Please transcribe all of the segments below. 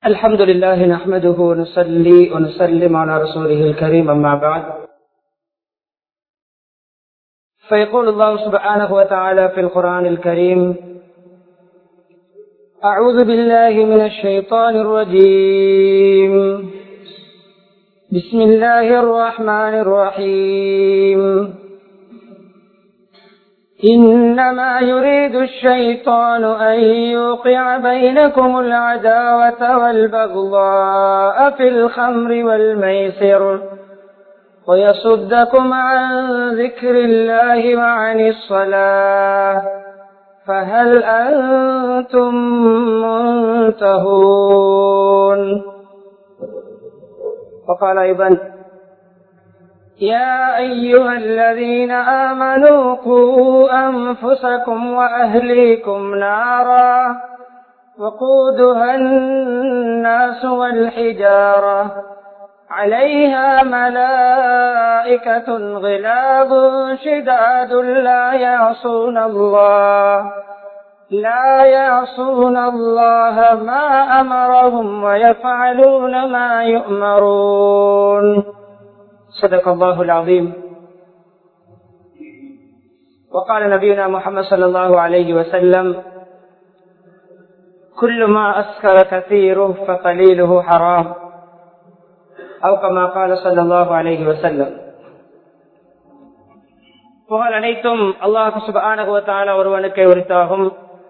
الحمد لله نحمده ونصلي ونسلم على رسوله الكريم أما بعد فيقول الله سبحانه وتعالى في القرآن الكريم أعوذ بالله من الشيطان الرجيم بسم الله الرحمن الرحيم إنما يريد الشيطان أن يوقع بينكم العداوة والبغضاء في الخمر والميسر ويصدكم عن ذكر الله وعن الصلاة فهل أنتم منتهون وقال أيضا يا أيها الذين آمنوا قوا أنفسكم وأهليكم نارا وقودها الناس والحجارة عليها ملائكة غلاظ شداد لا يعصون الله لا يعصون الله ما أمرهم ويفعلون ما يؤمرون صدق الله العظيم وقال نبينا محمد صلى الله عليه وسلم كل ما أسكر كثيره فقليله حرام أو كما قال صلى الله عليه وسلم புகழ் அனைத்தும் அல்லாஹு சுபானுவத்தால ஒருவனுக்கு உரித்தாகும்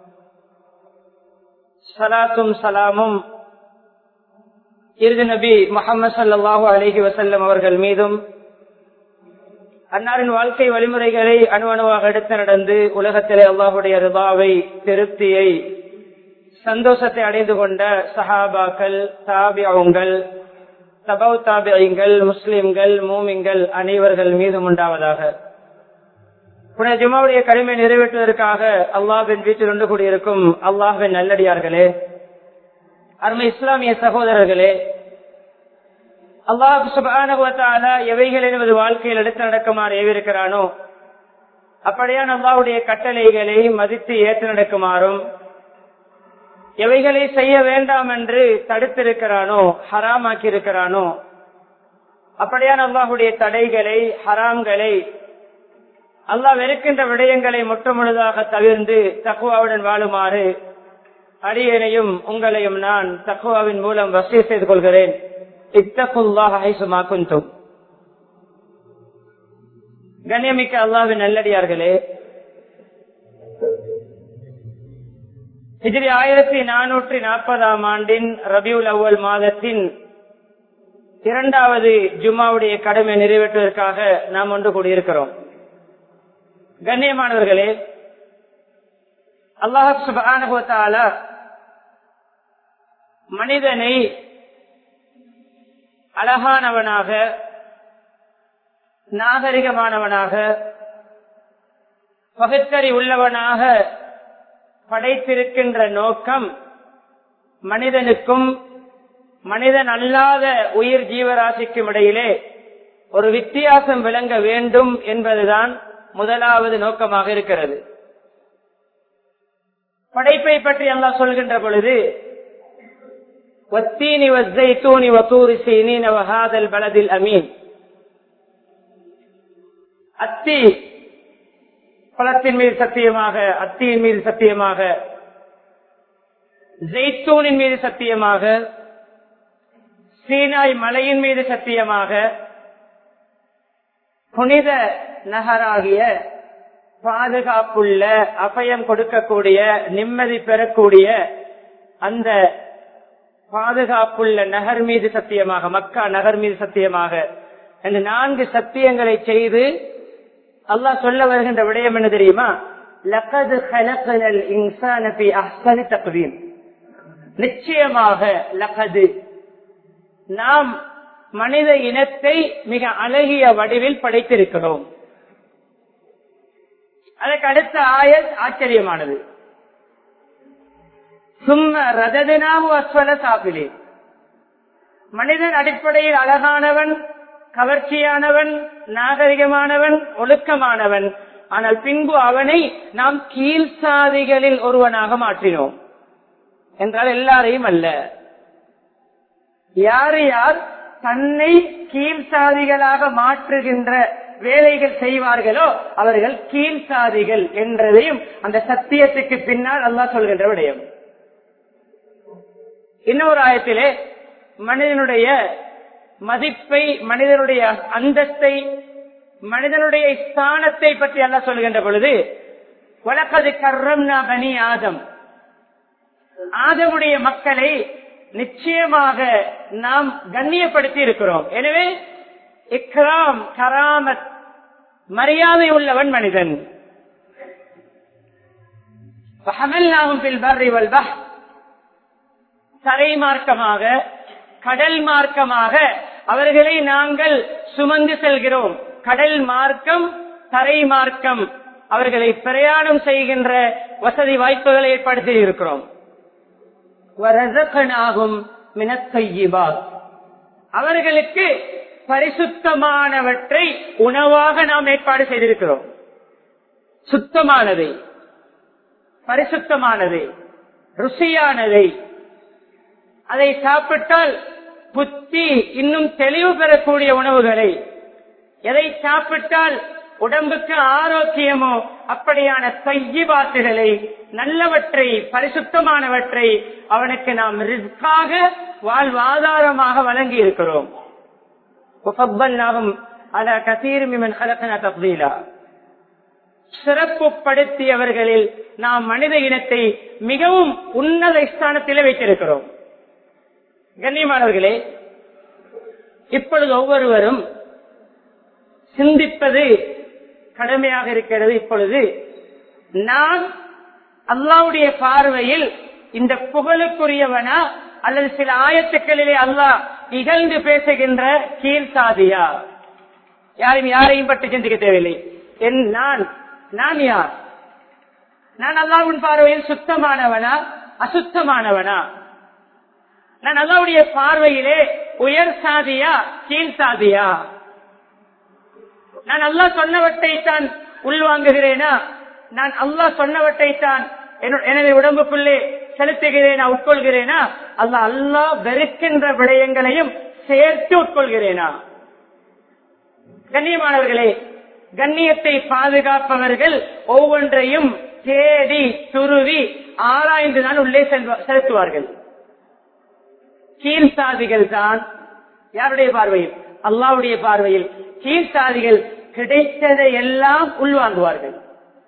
சலாத்தும் சலாமும் இறுதி நபி முகமது சல்லாஹூ அலஹி வசல்லம் அவர்கள் மீதும் அன்னாரின் வாழ்க்கை வழிமுறைகளை அணுவணுவாக எடுத்து நடந்து உலகத்திலே அல்லாஹுடைய ரிபாவை திருப்தியை சந்தோஷத்தை அடைந்து கொண்ட சஹாபாக்கள் தாபியங்கள் தபவ் தாபியங்கள் முஸ்லிம்கள் மூமிங்கள் அனைவர்கள் மீதும் உண்டாவதாக புனித ஜுமாவுடைய கடமை நிறைவேற்றுவதற்காக அல்லாஹின் வீட்டில் ஒன்று கூடியிருக்கும் அல்லாஹின் நல்லடியார்களே அருமை இஸ்லாமிய சகோதரர்களே அல்லாஹு சுபான எவைகள் என்பது வாழ்க்கையில் எடுத்து நடக்குமாறு ஏவிருக்கிறானோ அப்படியான அல்லாவுடைய கட்டளைகளை மதித்து ஏற்று நடக்குமாறும் எவைகளை செய்ய வேண்டாம் என்று தடுத்திருக்கிறானோ ஹராமாக்கி இருக்கிறானோ அப்படியான அல்லாஹுடைய தடைகளை ஹராம்களை அல்லாஹ் வெறுக்கின்ற விடயங்களை முற்றுமுழுதாக தவிர்ந்து தக்குவாவுடன் வாழுமாறு அரியனையும் உங்களையும் நான் தக்குவாவின் மூலம் வசதி செய்து கொள்கிறேன் இத்தகுல்லாஹும் கண்ணியமிக்க அல்லாவின் நல்லடியார்களே இதில் ஆயிரத்தி நானூற்றி நாற்பதாம் ஆண்டின் ரபியுல் அவ்வல் மாதத்தின் இரண்டாவது ஜும்மாவுடைய கடமை நிறைவேற்றுவதற்காக நாம் ஒன்று கூடியிருக்கிறோம் கண்ணியமானவர்களே அல்லாஹ் சுபானுபவத்தால மனிதனை அழகானவனாக நாகரிகமானவனாக பகுத்தறி உள்ளவனாக படைத்திருக்கின்ற நோக்கம் மனிதனுக்கும் மனிதன் அல்லாத உயிர் ஜீவராசிக்கும் இடையிலே ஒரு வித்தியாசம் விளங்க வேண்டும் என்பதுதான் முதலாவது நோக்கமாக இருக்கிறது படைப்பை பற்றி எல்லாம் சொல்கின்ற பொழுது والتين والزيتون وطور سينين وهذا البلد الأمين அத்தி பழத்தின் மீது சத்தியமாக அத்தியின் மீது சத்தியமாக ஜெய்தூனின் மீது சத்தியமாக சீனாய் மலையின் மீது சத்தியமாக புனித நகராகிய பாதுகாப்புள்ள அபயம் கொடுக்கக்கூடிய நிம்மதி பெறக்கூடிய அந்த பாதுகாப்புள்ள நகர் மீது சத்தியமாக மக்கா நகர் மீது சத்தியமாக இந்த நான்கு சத்தியங்களை செய்து அல்லாஹ் சொல்ல வருகின்ற விடயம் என்ன தெரியுமா லக்கது ஹலக்கல் இன்சானபி அஹ்சனி தக்வீம் நிச்சயமாக லக்கது நாம் மனித இனத்தை மிக அழகிய வடிவில் படைத்திருக்கிறோம் அதற்கு அடுத்த ஆயல் ஆச்சரியமானது சும்ம ரததினாவு அஸ்வல சாப்பிலே மனிதன் அடிப்படையில் அழகானவன் கவர்ச்சியானவன் நாகரிகமானவன் ஒழுக்கமானவன் ஆனால் பின்பு அவனை நாம் கீழ் சாதிகளில் ஒருவனாக மாற்றினோம் என்றால் எல்லாரையும் அல்ல யார் யார் தன்னை கீழ் சாதிகளாக மாற்றுகின்ற வேலைகள் செய்வார்களோ அவர்கள் கீழ் சாதிகள் என்றதையும் அந்த சத்தியத்துக்கு பின்னால் அல்லாஹ் சொல்கின்ற விடயம் இன்னொரு ஆயத்திலே மனிதனுடைய மதிப்பை மனிதனுடைய அந்தஸ்தை மனிதனுடைய ஸ்தானத்தை பற்றி அல்லாஹ் சொல்கின்ற பொழுது வழக்கது கர்ரம் பனி ஆதம் ஆதமுடைய மக்களை நிச்சயமாக நாம் கண்ணியப்படுத்தி இருக்கிறோம் எனவே இக்ராம் கராமத் மரியாதை உள்ளவன் மனிதன் தரை மார்க்கமாக கடல் மார்க்கமாக அவர்களை நாங்கள் சுமந்து செல்கிறோம் கடல் மார்க்கம் தரை மார்க்கம் அவர்களை பிரயாணம் செய்கின்ற வசதி வாய்ப்புகளை ஏற்படுத்தி இருக்கிறோம் அவர்களுக்கு பரிசுத்தமானவற்றை உணவாக நாம் ஏற்பாடு செய்திருக்கிறோம் சுத்தமானதை பரிசுத்தமானதை ருசியானதை அதை சாப்பிட்டால் புத்தி இன்னும் தெளிவு பெறக்கூடிய உணவுகளை எதை சாப்பிட்டால் உடம்புக்கு ஆரோக்கியமோ அப்படியான தையிபாத்துகளை நல்லவற்றை பரிசுத்தமானவற்றை அவனுக்கு நாம் ரிஸ்காக வாழ்வாதாரமாக வழங்கி இருக்கிறோம் சிறப்புப்படுத்தியவர்களில் நாம் மனித இனத்தை மிகவும் உன்னத ஸ்தானத்திலே வைத்திருக்கிறோம் கண்ணியமானவர்களே இப்பொழுது ஒவ்வொருவரும் சிந்திப்பது கடமையாக இருக்கிறது இப்பொழுது நான் அல்லாவுடைய பார்வையில் இந்த புகழுக்குரியவனா அல்லது சில ஆயத்துக்களிலே அல்லாஹ் இகழ்ந்து பேசுகின்ற கீழ் சாதியா யாரும் யாரையும் பற்றி சிந்திக்க தேவையில்லை என் நான் நான் யார் நான் அல்லாவின் பார்வையில் சுத்தமானவனா அசுத்தமானவனா நான் அல்லாவுடைய பார்வையிலே உயர் சாதியா கீழ் சாதியா நான் அல்லா சொன்னவற்றை தான் உள்வாங்குகிறேனா நான் அல்லா சொன்னவற்றை தான் எனது உடம்புக்குள்ளே செலுத்துகிறேனா உட்கொள்கிறேனா அல்ல அல்லா வெறுக்கின்ற விடயங்களையும் சேர்த்து உட்கொள்கிறேனா கண்ணியமானவர்களே கண்ணியத்தை பாதுகாப்பவர்கள் ஒவ்வொன்றையும் தேடி துருவி ஆராய்ந்துதான் உள்ளே செலுத்துவார்கள் கீழ்சாதிகள் தான் யாருடைய பார்வையில் அல்லாவுடைய பார்வையில் கீழ்சாதிகள் கிடைத்ததை எல்லாம் உள்வாங்குவார்கள்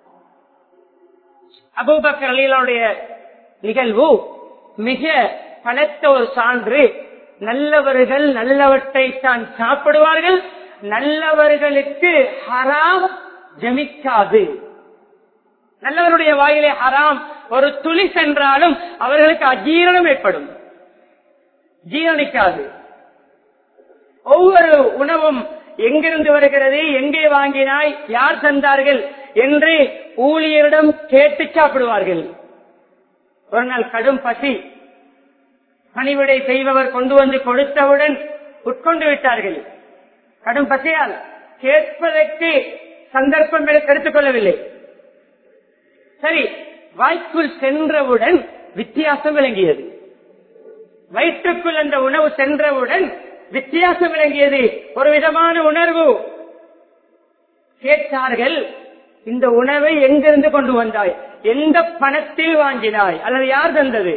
அபூபக்கர் அலியலுடைய நிகழ்வு மிக பலத்த ஒரு சான்று நல்லவர்கள் நல்லவற்றை தான் சாப்பிடுவார்கள் நல்லவர்களுக்கு ஹராம் ஜமிக்காது நல்லவருடைய வாயிலே ஹராம் ஒரு துளி சென்றாலும் அவர்களுக்கு அஜீரணம் ஏற்படும் ஜீரணிக்காது ஒவ்வொரு உணவும் எங்கிருந்து வருகிறது எங்கே வாங்கினாய் யார் தந்தார்கள் என்று ஊழியரிடம் கேட்டு சாப்பிடுவார்கள் ஒரு நாள் கடும் பசி பணிவிடை செய்பவர் கொண்டு வந்து கொடுத்தவுடன் உட்கொண்டு விட்டார்கள் கடும் பசியால் கேட்பதற்கு சந்தர்ப்பம் எடுத்துக் கொள்ளவில்லை சரி வாய்க்குள் சென்றவுடன் வித்தியாசம் விளங்கியது வயிற்றுக்குள் அந்த உணவு சென்றவுடன் வித்தியாசம் விளங்கியது ஒரு விதமான உணர்வு கேட்டார்கள் இந்த உணவை எங்கிருந்து கொண்டு வந்தாய் எந்த பணத்தில் வாங்கினாய் அல்லது யார் தந்தது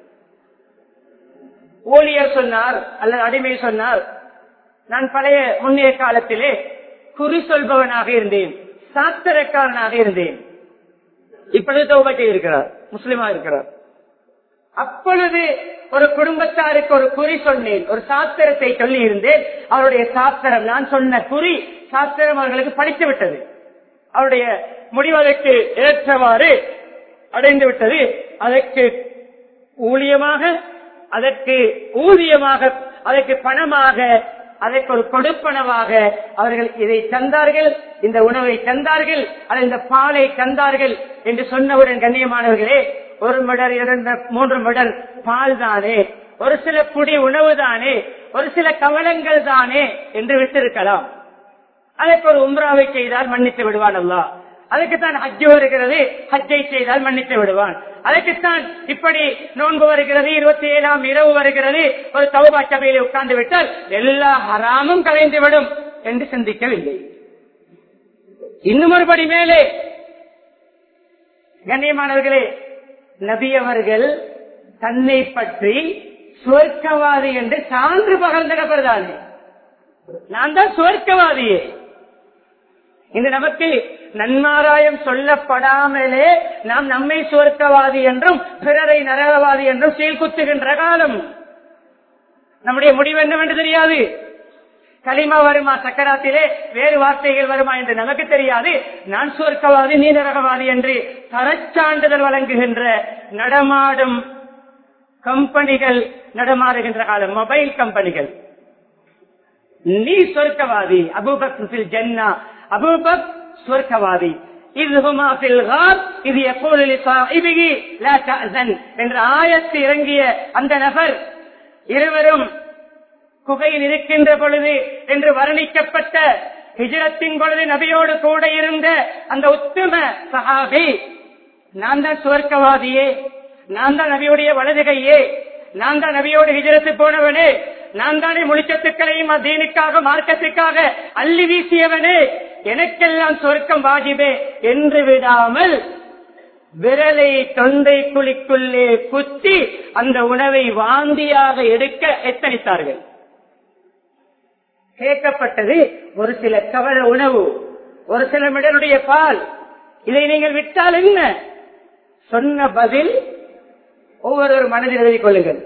ஊழியர் சொன்னார் அல்லது அடிமை சொன்னார் நான் பழைய முன்னைய காலத்திலே குறி சொல்பவனாக இருந்தேன் சாத்திரக்காரனாக இருந்தேன் இப்பொழுது தௌபத்தை இருக்கிறார் முஸ்லிமா இருக்கிறார் அப்பொழுது ஒரு குடும்பத்தாருக்கு ஒரு குறி சொன்னேன் ஒரு சாஸ்திரத்தை சொல்லி இருந்தேன் அவருடைய சாஸ்திரம் நான் சொன்ன குறி சாஸ்திரம் அவர்களுக்கு படித்து விட்டது அவருடைய முடிவதற்கு ஏற்றவாறு அடைந்து விட்டது அதற்கு ஊழியமாக அதற்கு ஊதியமாக அதற்கு பணமாக அதற்கு ஒரு கொடுப்பனவாக அவர்கள் இதை தந்தார்கள் இந்த உணவை தந்தார்கள் அல்லது இந்த பாலை தந்தார்கள் என்று சொன்னவுடன் கண்ணியமானவர்களே ஒரு மடர் இரண்டு மூன்று மடர் பால் தானே ஒரு சில குடி உணவு தானே ஒரு சில கவலங்கள் தானே என்று விட்டிருக்கலாம் அதற்கு ஒரு உம்ராவை செய்தால் மன்னித்து விடுவான் அல்லா அதுக்குத்தான் ஹஜ்ஜு வருகிறது ஹஜ்ஜை செய்தால் மன்னித்து விடுவான் அதுக்குத்தான் இப்படி நோன்பு வருகிறது இருபத்தி ஏழாம் இரவு வருகிறது ஒரு தௌபா சபையிலே உட்கார்ந்து விட்டால் எல்லா ஹராமும் கலைந்து விடும் என்று சிந்திக்கவில்லை இன்னும் ஒருபடி மேலே கண்ணியமானவர்களே நபி அவர்கள் தன்னை பற்றி சுவர்க்கவாதி என்று சான்று பகர்ந்த நபர் தானே நான் தான் சுவர்க்கவாதியே இந்த நமக்கு நன்மாராயம் சொல்லப்படாமலே நாம் நம்மை சுவர்க்கவாதி என்றும் பிறரை நரகவாதி என்றும் சீர்குத்துகின்ற காலம் நம்முடைய முடிவு என்னவென்று தெரியாது களிமா வருமா சக்கராத்திலே வேறு வார்த்தைகள் வருமா என்று நமக்கு தெரியாது நான் சுவர்க்கவாதி நீ நரகவாதி என்று தரச்சான்றிதழ் வழங்குகின்ற நடமாடும் கம்பெனிகள் நடமாடுகின்ற காலம் மொபைல் கம்பெனிகள் நீ சொர்க்கவாதி அபூபக் ஜன்னா அபூபக் சொர்க்கவாதி இதுஹுமா ஃபில் கார் இது எப்போது லிசாஹிபிஹி லா தஅஸன் என்ற ஆயத்து இறங்கிய அந்த நபர் இருவரும் குகையில் இருக்கின்ற பொழுது என்று வர்ணிக்கப்பட்ட ஹிஜரத்தின் பொழுது நபியோடு கூட இருந்த அந்த உத்தம சஹாபி நான் தான் சுவர்க்கவாதியே நான் தான் நபியுடைய வலது கையே நான் தான் நபியோடு ஹிஜரத்து போனவனே நான் தானே முழிச்சத்துக்களையும் தீனுக்காக மார்க்கத்துக்காக அள்ளி வீசியவனே எனக்கெல்லாம் சொர்க்கம் வாஜிபே என்று விடாமல் விரலை தொண்டை குழிக்குள்ளே குத்தி அந்த உணவை வாந்தியாக எடுக்க எத்தனித்தார்கள் கேட்கப்பட்டது ஒரு சில கவல உணவு ஒரு சில மிடருடைய பால் இதை நீங்கள் விட்டால் என்ன சொன்ன பதில் ஒவ்வொரு மனதில் எழுதிக் கொள்ளுங்கள்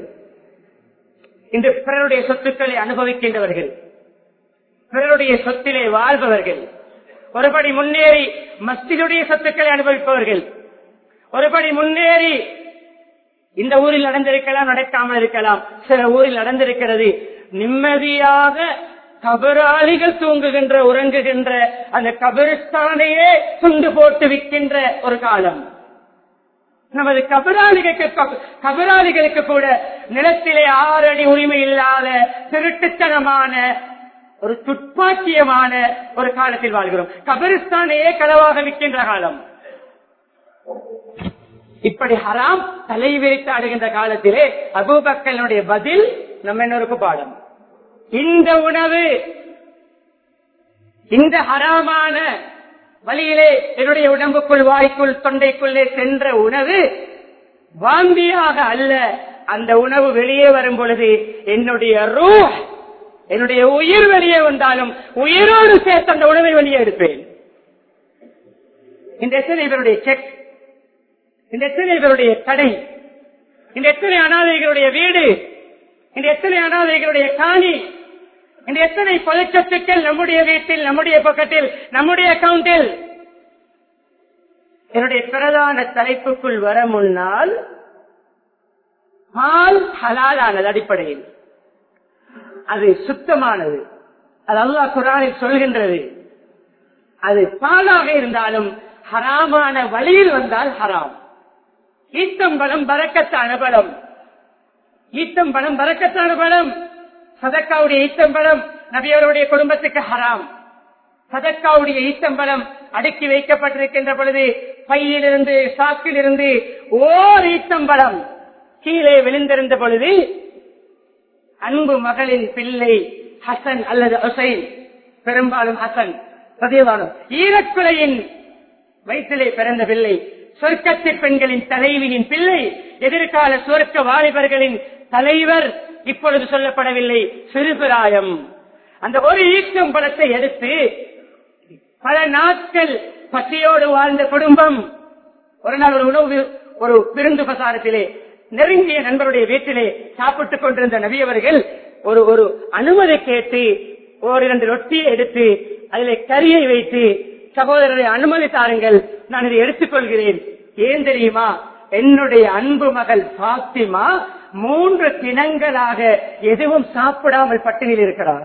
இந்த பிறருடைய சொத்துக்களை அனுபவிக்கின்றவர்கள் பிறருடைய சொத்திலே வாழ்பவர்கள் ஒருபடி முன்னேறி மஸ்தினுடைய சொத்துக்களை அனுபவிப்பவர்கள் ஒருபடி முன்னேறி இந்த ஊரில் நடந்திருக்கலாம் நடக்காமல் இருக்கலாம் சில ஊரில் நடந்திருக்கிறது நிம்மதியாக கபராளிகள் தூங்குகின்ற உறங்குகின்ற அந்த கபரிஸ்தானையே துண்டு போட்டு விற்கின்ற ஒரு காலம் நமது கபராளிகளுக்கு கபராளிகளுக்கு கூட நிலத்திலே ஆறு அடி உரிமை இல்லாத திருட்டுத்தனமான ஒரு துப்பாக்கியமான ஒரு காலத்தில் வாழ்கிறோம் கபரிஸ்தானையே களவாக விற்கின்ற காலம் இப்படி ஹராம் தலை விரித்து ஆடுகின்ற காலத்திலே அபூபக்கனுடைய பதில் நம்ம என்னொருக்கு பாடம் இந்த உணவு இந்த ஹராமான வழியிலே என்னுடைய உடம்புக்குள் வாய்க்குள் தொண்டைக்குள்ளே சென்ற உணவு வாந்தியாக அல்ல அந்த உணவு வெளியே வரும் பொழுது என்னுடைய ரூ என்னுடைய உயிர் வெளியே வந்தாலும் உயிரோடு சேர்த்து அந்த உணவை வெளியே எடுப்பேன் இந்த எத்தனை பேருடைய செக் இந்த எத்தனை பேருடைய கடை இந்த எத்தனை அனாதைகளுடைய வீடு இந்த எத்தனை அனாதைகளுடைய காணி இந்த எத்தனை பழச்சத்துக்கள் நம்முடைய வீட்டில் நம்முடைய பக்கத்தில் நம்முடைய அக்கவுண்டில் என்னுடைய பிரதான தலைப்புக்குள் வர முன்னால் பால் ஹலாலானது அடிப்படையில் அது சுத்தமானது அது அல்லாஹ் குரானில் சொல்கின்றது அது பாலாக இருந்தாலும் ஹராமான வழியில் வந்தால் ஹராம் ஈத்தம்பலம் பறக்கத்தான பலம் ஈத்தம்பலம் பறக்கத்தான பலம் சதக்காவுடைய ஈத்தம்பலம் நபியவருடைய குடும்பத்துக்கு ஹராம் சதக்காவுடைய ஈத்தம்பலம் அடுக்கி வைக்கப்பட்டிருக்கின்ற பொழுது பையிலிருந்து சாக்கிலிருந்து ஓர் ஈத்தம்பலம் கீழே விழுந்திருந்த பொழுது அன்பு மகளின் பிள்ளை ஹசன் அல்லது ஹுசைன் பெரும்பாலும் ஹசன் சதீவானம் ஈரக்குலையின் வயிற்றிலே பிறந்த பிள்ளை சொர்க்கத்து பெண்களின் தலைவியின் பிள்ளை எதிர்கால சொர்க்க வாலிபர்களின் தலைவர் இப்பொழுது சொல்லப்படவில்லை சிறுபிராயம் அந்த ஒரு ஈட்டும் பழத்தை எடுத்து பல நாட்கள் பசியோடு வாழ்ந்த குடும்பம் ஒரு நாள் ஒரு உணவு ஒரு விருந்து பிரசாரத்திலே நெருங்கிய நண்பருடைய வீட்டிலே சாப்பிட்டுக் கொண்டிருந்த நபியவர்கள் ஒரு ஒரு அனுமதி கேட்டு ஒரு இரண்டு ரொட்டியை எடுத்து அதிலே கரியை வைத்து சகோதரரை அனுமதி தாருங்கள் நான் இதை எடுத்துக்கொள்கிறேன் ஏன் தெரியுமா என்னுடைய அன்பு மகள் பாத்திமா மூன்று தினங்களாக எதுவும் சாப்பிடாமல் பட்டினியில் இருக்கிறார்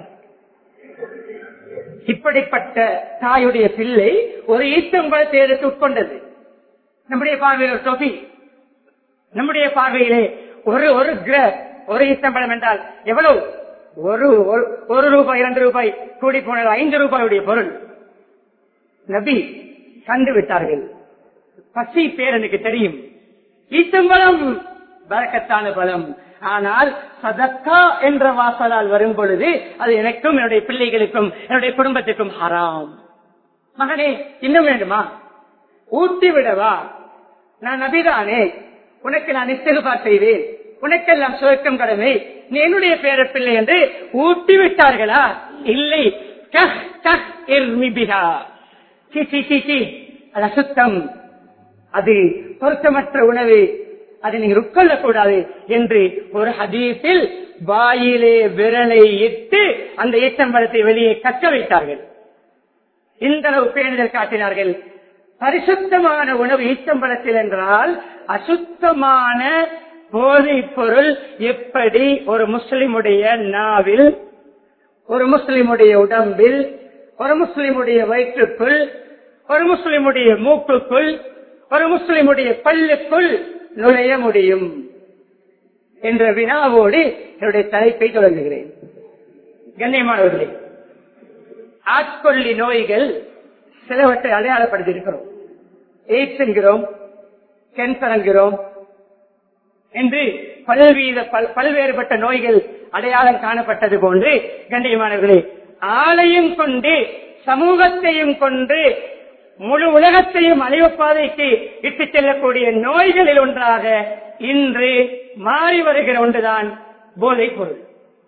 இப்படிப்பட்ட தாயுடைய பிள்ளை ஒரு ஈத்தம்பழத்தை எடுத்து உட்கொண்டது நம்முடைய பார்வையில் ஒரு தொகை நம்முடைய பார்வையிலே ஒரு ஒரு கிர ஒரு ஈத்தம்பழம் என்றால் எவ்வளவு ஒரு ஒரு- ஒரு ரூபாய் இரண்டு ரூபாய் கூடி போனது ஐந்து ரூபாயுடைய பொருள் நபி கண்டு விட்டார்கள் பசி பேர் எனக்கு தெரியும் ஈச்சம்பழம் பறக்கத்தான பலம் ஆனால் சதக்கா என்ற வாசலால் வரும் பொழுது அது எனக்கும் என்னுடைய பிள்ளைகளுக்கும் என்னுடைய குடும்பத்துக்கும் ஹராம் மகனே இன்னும் வேண்டுமா ஊட்டி விடவா நான் நபிதானே உனக்கு நான் இஸ்திகுபார் செய்வேன் உனக்கெல்லாம் சுவர்க்கம் கடமை நீ என்னுடைய பேர பிள்ளை என்று ஊட்டி விட்டார்களா இல்லை கஹ் கஹ் இர்மி பிஹா. சீ, சீ, சீ, சீ. அது அசுத்தம் அது பொருத்தமற்ற உணவு அதை நீங்க உட்கொள்ளக் கூடாது என்று ஒரு ஹதீஸில் வாயிலே விரலை இட்டு அந்த ஈச்சம்பழத்தை வெளியே கக்க வைத்தார்கள் இந்த அளவு பேணுதல் காட்டினார்கள் பரிசுத்தமான உணவு ஈச்சம்பழத்தில் என்றால் அசுத்தமான போதைப் பொருள் எப்படி ஒரு முஸ்லிமுடைய நாவில் ஒரு முஸ்லிமுடைய உடம்பில் ஒரு முஸ்லிமுடைய வயிற்றுக்குள் ஒரு முஸ்லிமுடைய மூக்குக்குள் ஒரு முஸ்லிமுடைய பல்லுக்குள் நுழைய முடியும் என்ற வினாவோடு என்னுடைய தலைப்பை தொடங்குகிறேன் கண்ணியமானவர்களே ஆட்கொள்ளி நோய்கள் சிலவற்றை அடையாளப்படுத்தி இருக்கிறோம் எய்ட்ஸ் என்கிறோம் கேன்சர் என்கிறோம் என்று பல்வீத பல்- பல்வேறுபட்ட நோய்கள் அடையாளம் காணப்பட்டது போன்று கண்ணியமானவர்களே ஆலையும் கொண்டு சமூகத்தையும் கொண்டு முழு உலகத்தையும் அழிவு பாதைக்கு இட்டுச் செல்லக்கூடிய நோய்களில் ஒன்றாக இன்று மாறி வருகிற ஒன்றுதான் போதைப் பொருள்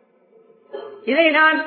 இதை நான்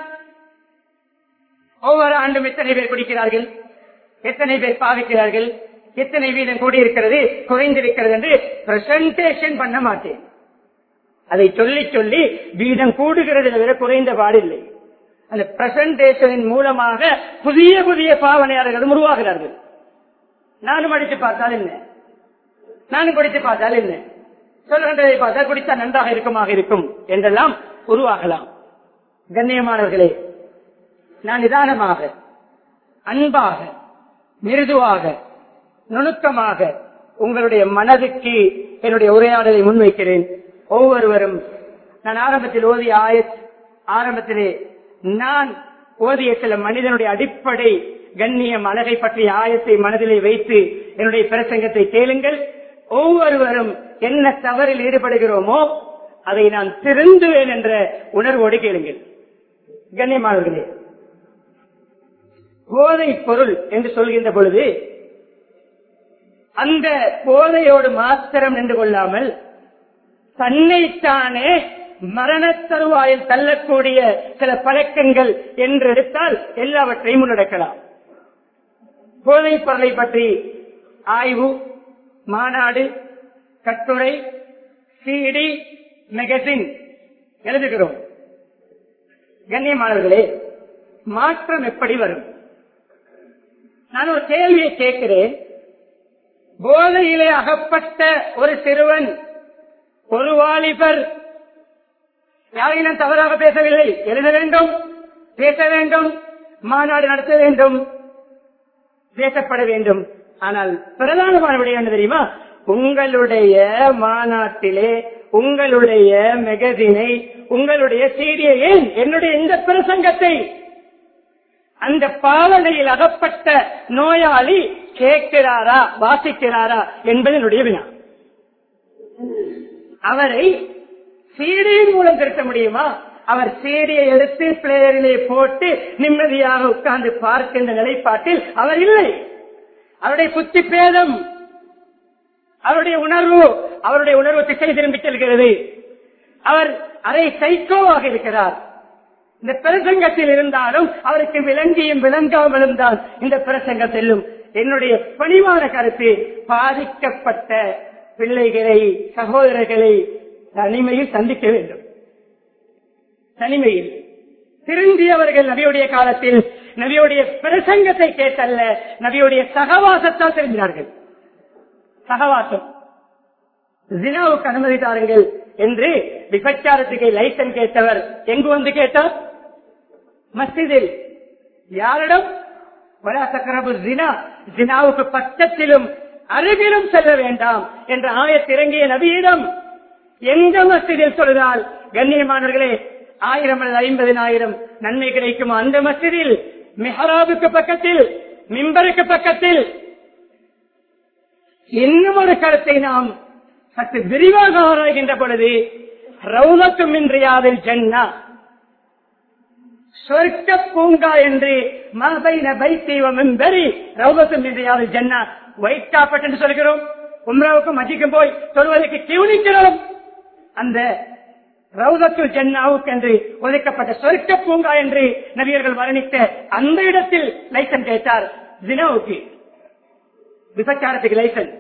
ஒவ்வொரு ஆண்டும் எத்தனை பேர் குடிக்கிறார்கள் எத்தனை பேர் பாவிக்கிறார்கள் எத்தனை வீதம் கூடியிருக்கிறது குறைந்திருக்கிறது என்று பிரசன்டேஷன் பண்ண மாட்டேன் அதை சொல்லி சொல்லி வீதம் கூடுகிறது தவிர குறைந்த பாடில்லை அந்த பிரசன்டேஷனின் மூலமாக புதிய புதிய பாவனையாளர்களும் உருவாகிறார்கள் நானும் அடித்து பார்த்தால் என்ன நானும் குடித்து பார்த்தால் என்ன சொல்கின்றதை பார்த்தால் குடித்தா நன்றாக இருக்குமாக இருக்கும் என்றெல்லாம் உருவாகலாம் கண்ணியமானவர்களே நான் நிதானமாக அன்பாக மிருதுவாக நுணுக்கமாக உங்களுடைய மனதுக்கு என்னுடைய உரையாடலை முன்வைக்கிறேன் ஒவ்வொருவரும் நான் ஆரம்பத்தில் ஓதிய ஆயத் ஆரம்பத்திலே நான் ஓதிய சில மனிதனுடைய அடிப்படை கண்ணியம் அழகை பற்றிய ஆயத்தை மனதிலே வைத்து என்னுடைய பிரசங்கத்தை கேளுங்கள் ஒவ்வொருவரும் என்ன தவறில் ஈடுபடுகிறோமோ அதை நான் திருந்துவேன் என்ற உணர்வோடு கேளுங்கள் கண்ணியமானவர்களே போதை பொருள் என்று சொல்கின்ற பொழுது அந்த போதையோடு மாத்திரம் நின்று கொள்ளாமல் தன்னைத்தானே மரண தருவாயில் தள்ளக்கூடிய சில பழக்கங்கள் என்று எடுத்தால் எல்லாவற்றையும் முன்னெடுக்கலாம் போதைப் பொருளை பற்றி ஆய்வு மாநாடு கட்டுரை சிடி மெகசின் எழுதுகிறோம் கண்ணியமானவர்களே மாற்றம் எப்படி வரும் நான் ஒரு கேள்வியை கேட்கிறேன் போதையிலே அகப்பட்ட ஒரு சிறுவன் ஒரு வாலிபர் யாரையும் தவறாக பேசவில்லை எழுத வேண்டும் பேச வேண்டும் மாநாடு நடத்த வேண்டும் பேசப்பட வேண்டும் ஆனால் பிரதானமான விடயம் என்ன தெரியுமா உங்களுடைய மாநாட்டிலே உங்களுடைய மெகசினை உங்களுடைய சீடியை ஏன் என்னுடைய இந்த பிரசங்கத்தை அந்த பாவனையில் அகப்பட்ட நோயாளி கேட்கிறாரா வாசிக்கிறாரா என்பது என்னுடைய வினா அவரை சீடியின் மூலம் திருத்த முடியுமா அவர் சீடியை எடுத்து பிளேயரிலே போட்டு நிம்மதியாக உட்கார்ந்து பார்க்கின்ற நிலைப்பாட்டில் அவர் இல்லை அவருடைய புத்தி பேதம் அவருடைய உணர்வு அவருடைய உணர்வு திசை திரும்பி செல்கிறது அவர் அரை சைக்கோவாக இருக்கிறார் இந்த பிரசங்கத்தில் இருந்தாலும் அவருக்கு விளங்கியும் விளங்காமலும் தான் இந்த பிரசங்கம் செல்லும் என்னுடைய பணிவான கருத்து பாதிக்கப்பட்ட பிள்ளைகளை சகோதரர்களை தனிமையில் சந்திக்க வேண்டும் தனிமையில் திருந்தியவர்கள் நபியுடைய காலத்தில் நபியுடைய பிரசங்கத்தை கேட்டல்ல நபியுடைய சகவாசத்தால் தெரிஞ்சினார்கள் சகவாசம் ஜினாவுக்கு அனுமதி தாருங்கள் என்று விபச்சாரத்துக்கு லைசன்ஸ் கேட்டவர் எங்கு வந்து கேட்டார் மஸ்ஜிதில் யாரிடம் வலா சக்கரபு ஜினா ஜினாவுக்கு பக்கத்திலும் அருகிலும் செல்ல வேண்டாம் என்ற ஆயத்திறங்கிய நபியிடம் எந்த மஸ்ஜிதில் சொல்லுதால் கண்ணியமானவர்களே ஆயிரம் அல்லது ஐம்பதினாயிரம் நன்மை கிடைக்கும் அந்த மஸ்ஜிதில் மெஹராபுக்கு பக்கத்தில் மிம்பருக்கு பக்கத்தில் இன்னும் ஒரு கருத்தை நாம் சற்று விரிவாக ஆராய்கின்ற பொழுது ரவுலத்தும் இன்றியாவில் ஜன்னா சொர்க்க பூங்கா என்று மபைன பைத்தீவம் பெரி ரவுலத்தும் இன்றியாவில் ஜன்னா ஒயிட் காப்பட் என்று சொல்கிறோம் உம்ராவுக்கும் அஜிக்கும் போய் சொல்வதற்கு கியூனிக்கிறோம் அந்த ரவுதத்துல் ஜன்னாவுக்கு என்று ஒதுக்கப்பட்ட சொர்க்க பூங்கா என்று நபியர்கள் வர்ணித்த அந்த இடத்தில் லைசன் கேட்டார் ஜினாவுக்கு விபச்சாரத்துக்கு லைசன்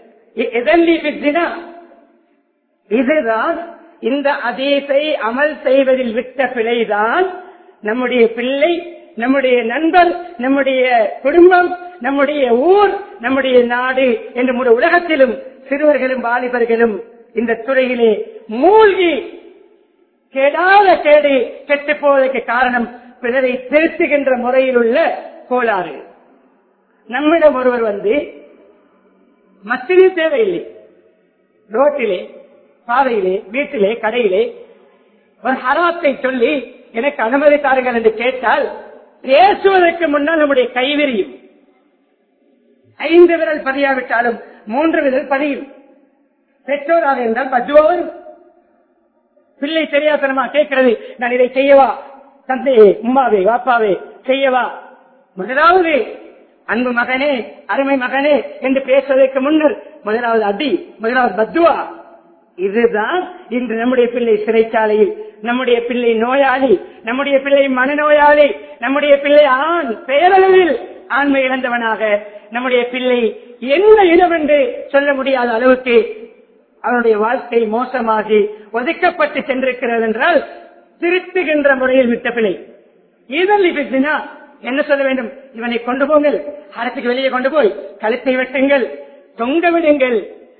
இதுதான் இந்த அதீசை அமல் செய்வதில் விட்ட பிழைதான் நம்முடைய பிள்ளை நம்முடைய நண்பர் நம்முடைய குடும்பம் நம்முடைய ஊர் நம்முடைய நாடு என்று முழு உலகத்திலும் சிறுவர்களும் வாலிபர்களும் இந்த துறையிலே மூழ்கி கெடாத கேடு கெட்டு போவதற்கு காரணம் பிறரை திருத்துகின்ற முறையில் உள்ள கோளாறு நம்மிடம் ஒருவர் வந்து மத்திய தேவையில்லை ரோட்டிலே பாதையிலே வீட்டிலே கடையிலே ஒரு ஹராத்தை சொல்லி எனக்கு அனுமதி தாருங்கள் என்று கேட்டால் பேசுவதற்கு முன்னால் நம்முடைய கைவிரியும் ஐந்து விரல் பதியாவிட்டாலும் மூன்று விரல் பதியும் பெற்றோராக இருந்தால் பஜ்வா வரும் பிள்ளை தெரியாதனமா கேட்கிறது நான் இதை செய்யவா தந்தையே உமாவே வாப்பாவே செய்யவா முதலாவது அன்பு மகனே அருமை மகனே என்று பேசுவதற்கு முன்னர் முதலாவது அடி முதலாவது பத்துவா இதுதான் இன்று நம்முடைய பிள்ளை சிறைச்சாலையில் நம்முடைய பிள்ளை நோயாளி நம்முடைய பிள்ளை மனநோயாளி நம்முடைய பிள்ளை ஆண் பெயரளவில் ஆண்மை இழந்தவனாக நம்முடைய பிள்ளை என்ன இடம் என்று சொல்ல முடியாத அளவுக்கு அவனுடைய வாழ்க்கை மோசமாகி ஒதுக்கப்பட்டு சென்றிருக்கிறது என்றால் திருத்துகின்ற முறையில் விட்ட பிள்ளை இதழ் பேசினா என்ன சொல்ல வேண்டும் இவனை கொண்டு போங்கள் அரசுக்கு வெளியே கொண்டு போய் கழுத்தை வெட்டுங்கள் தொங்க விடுங்கள்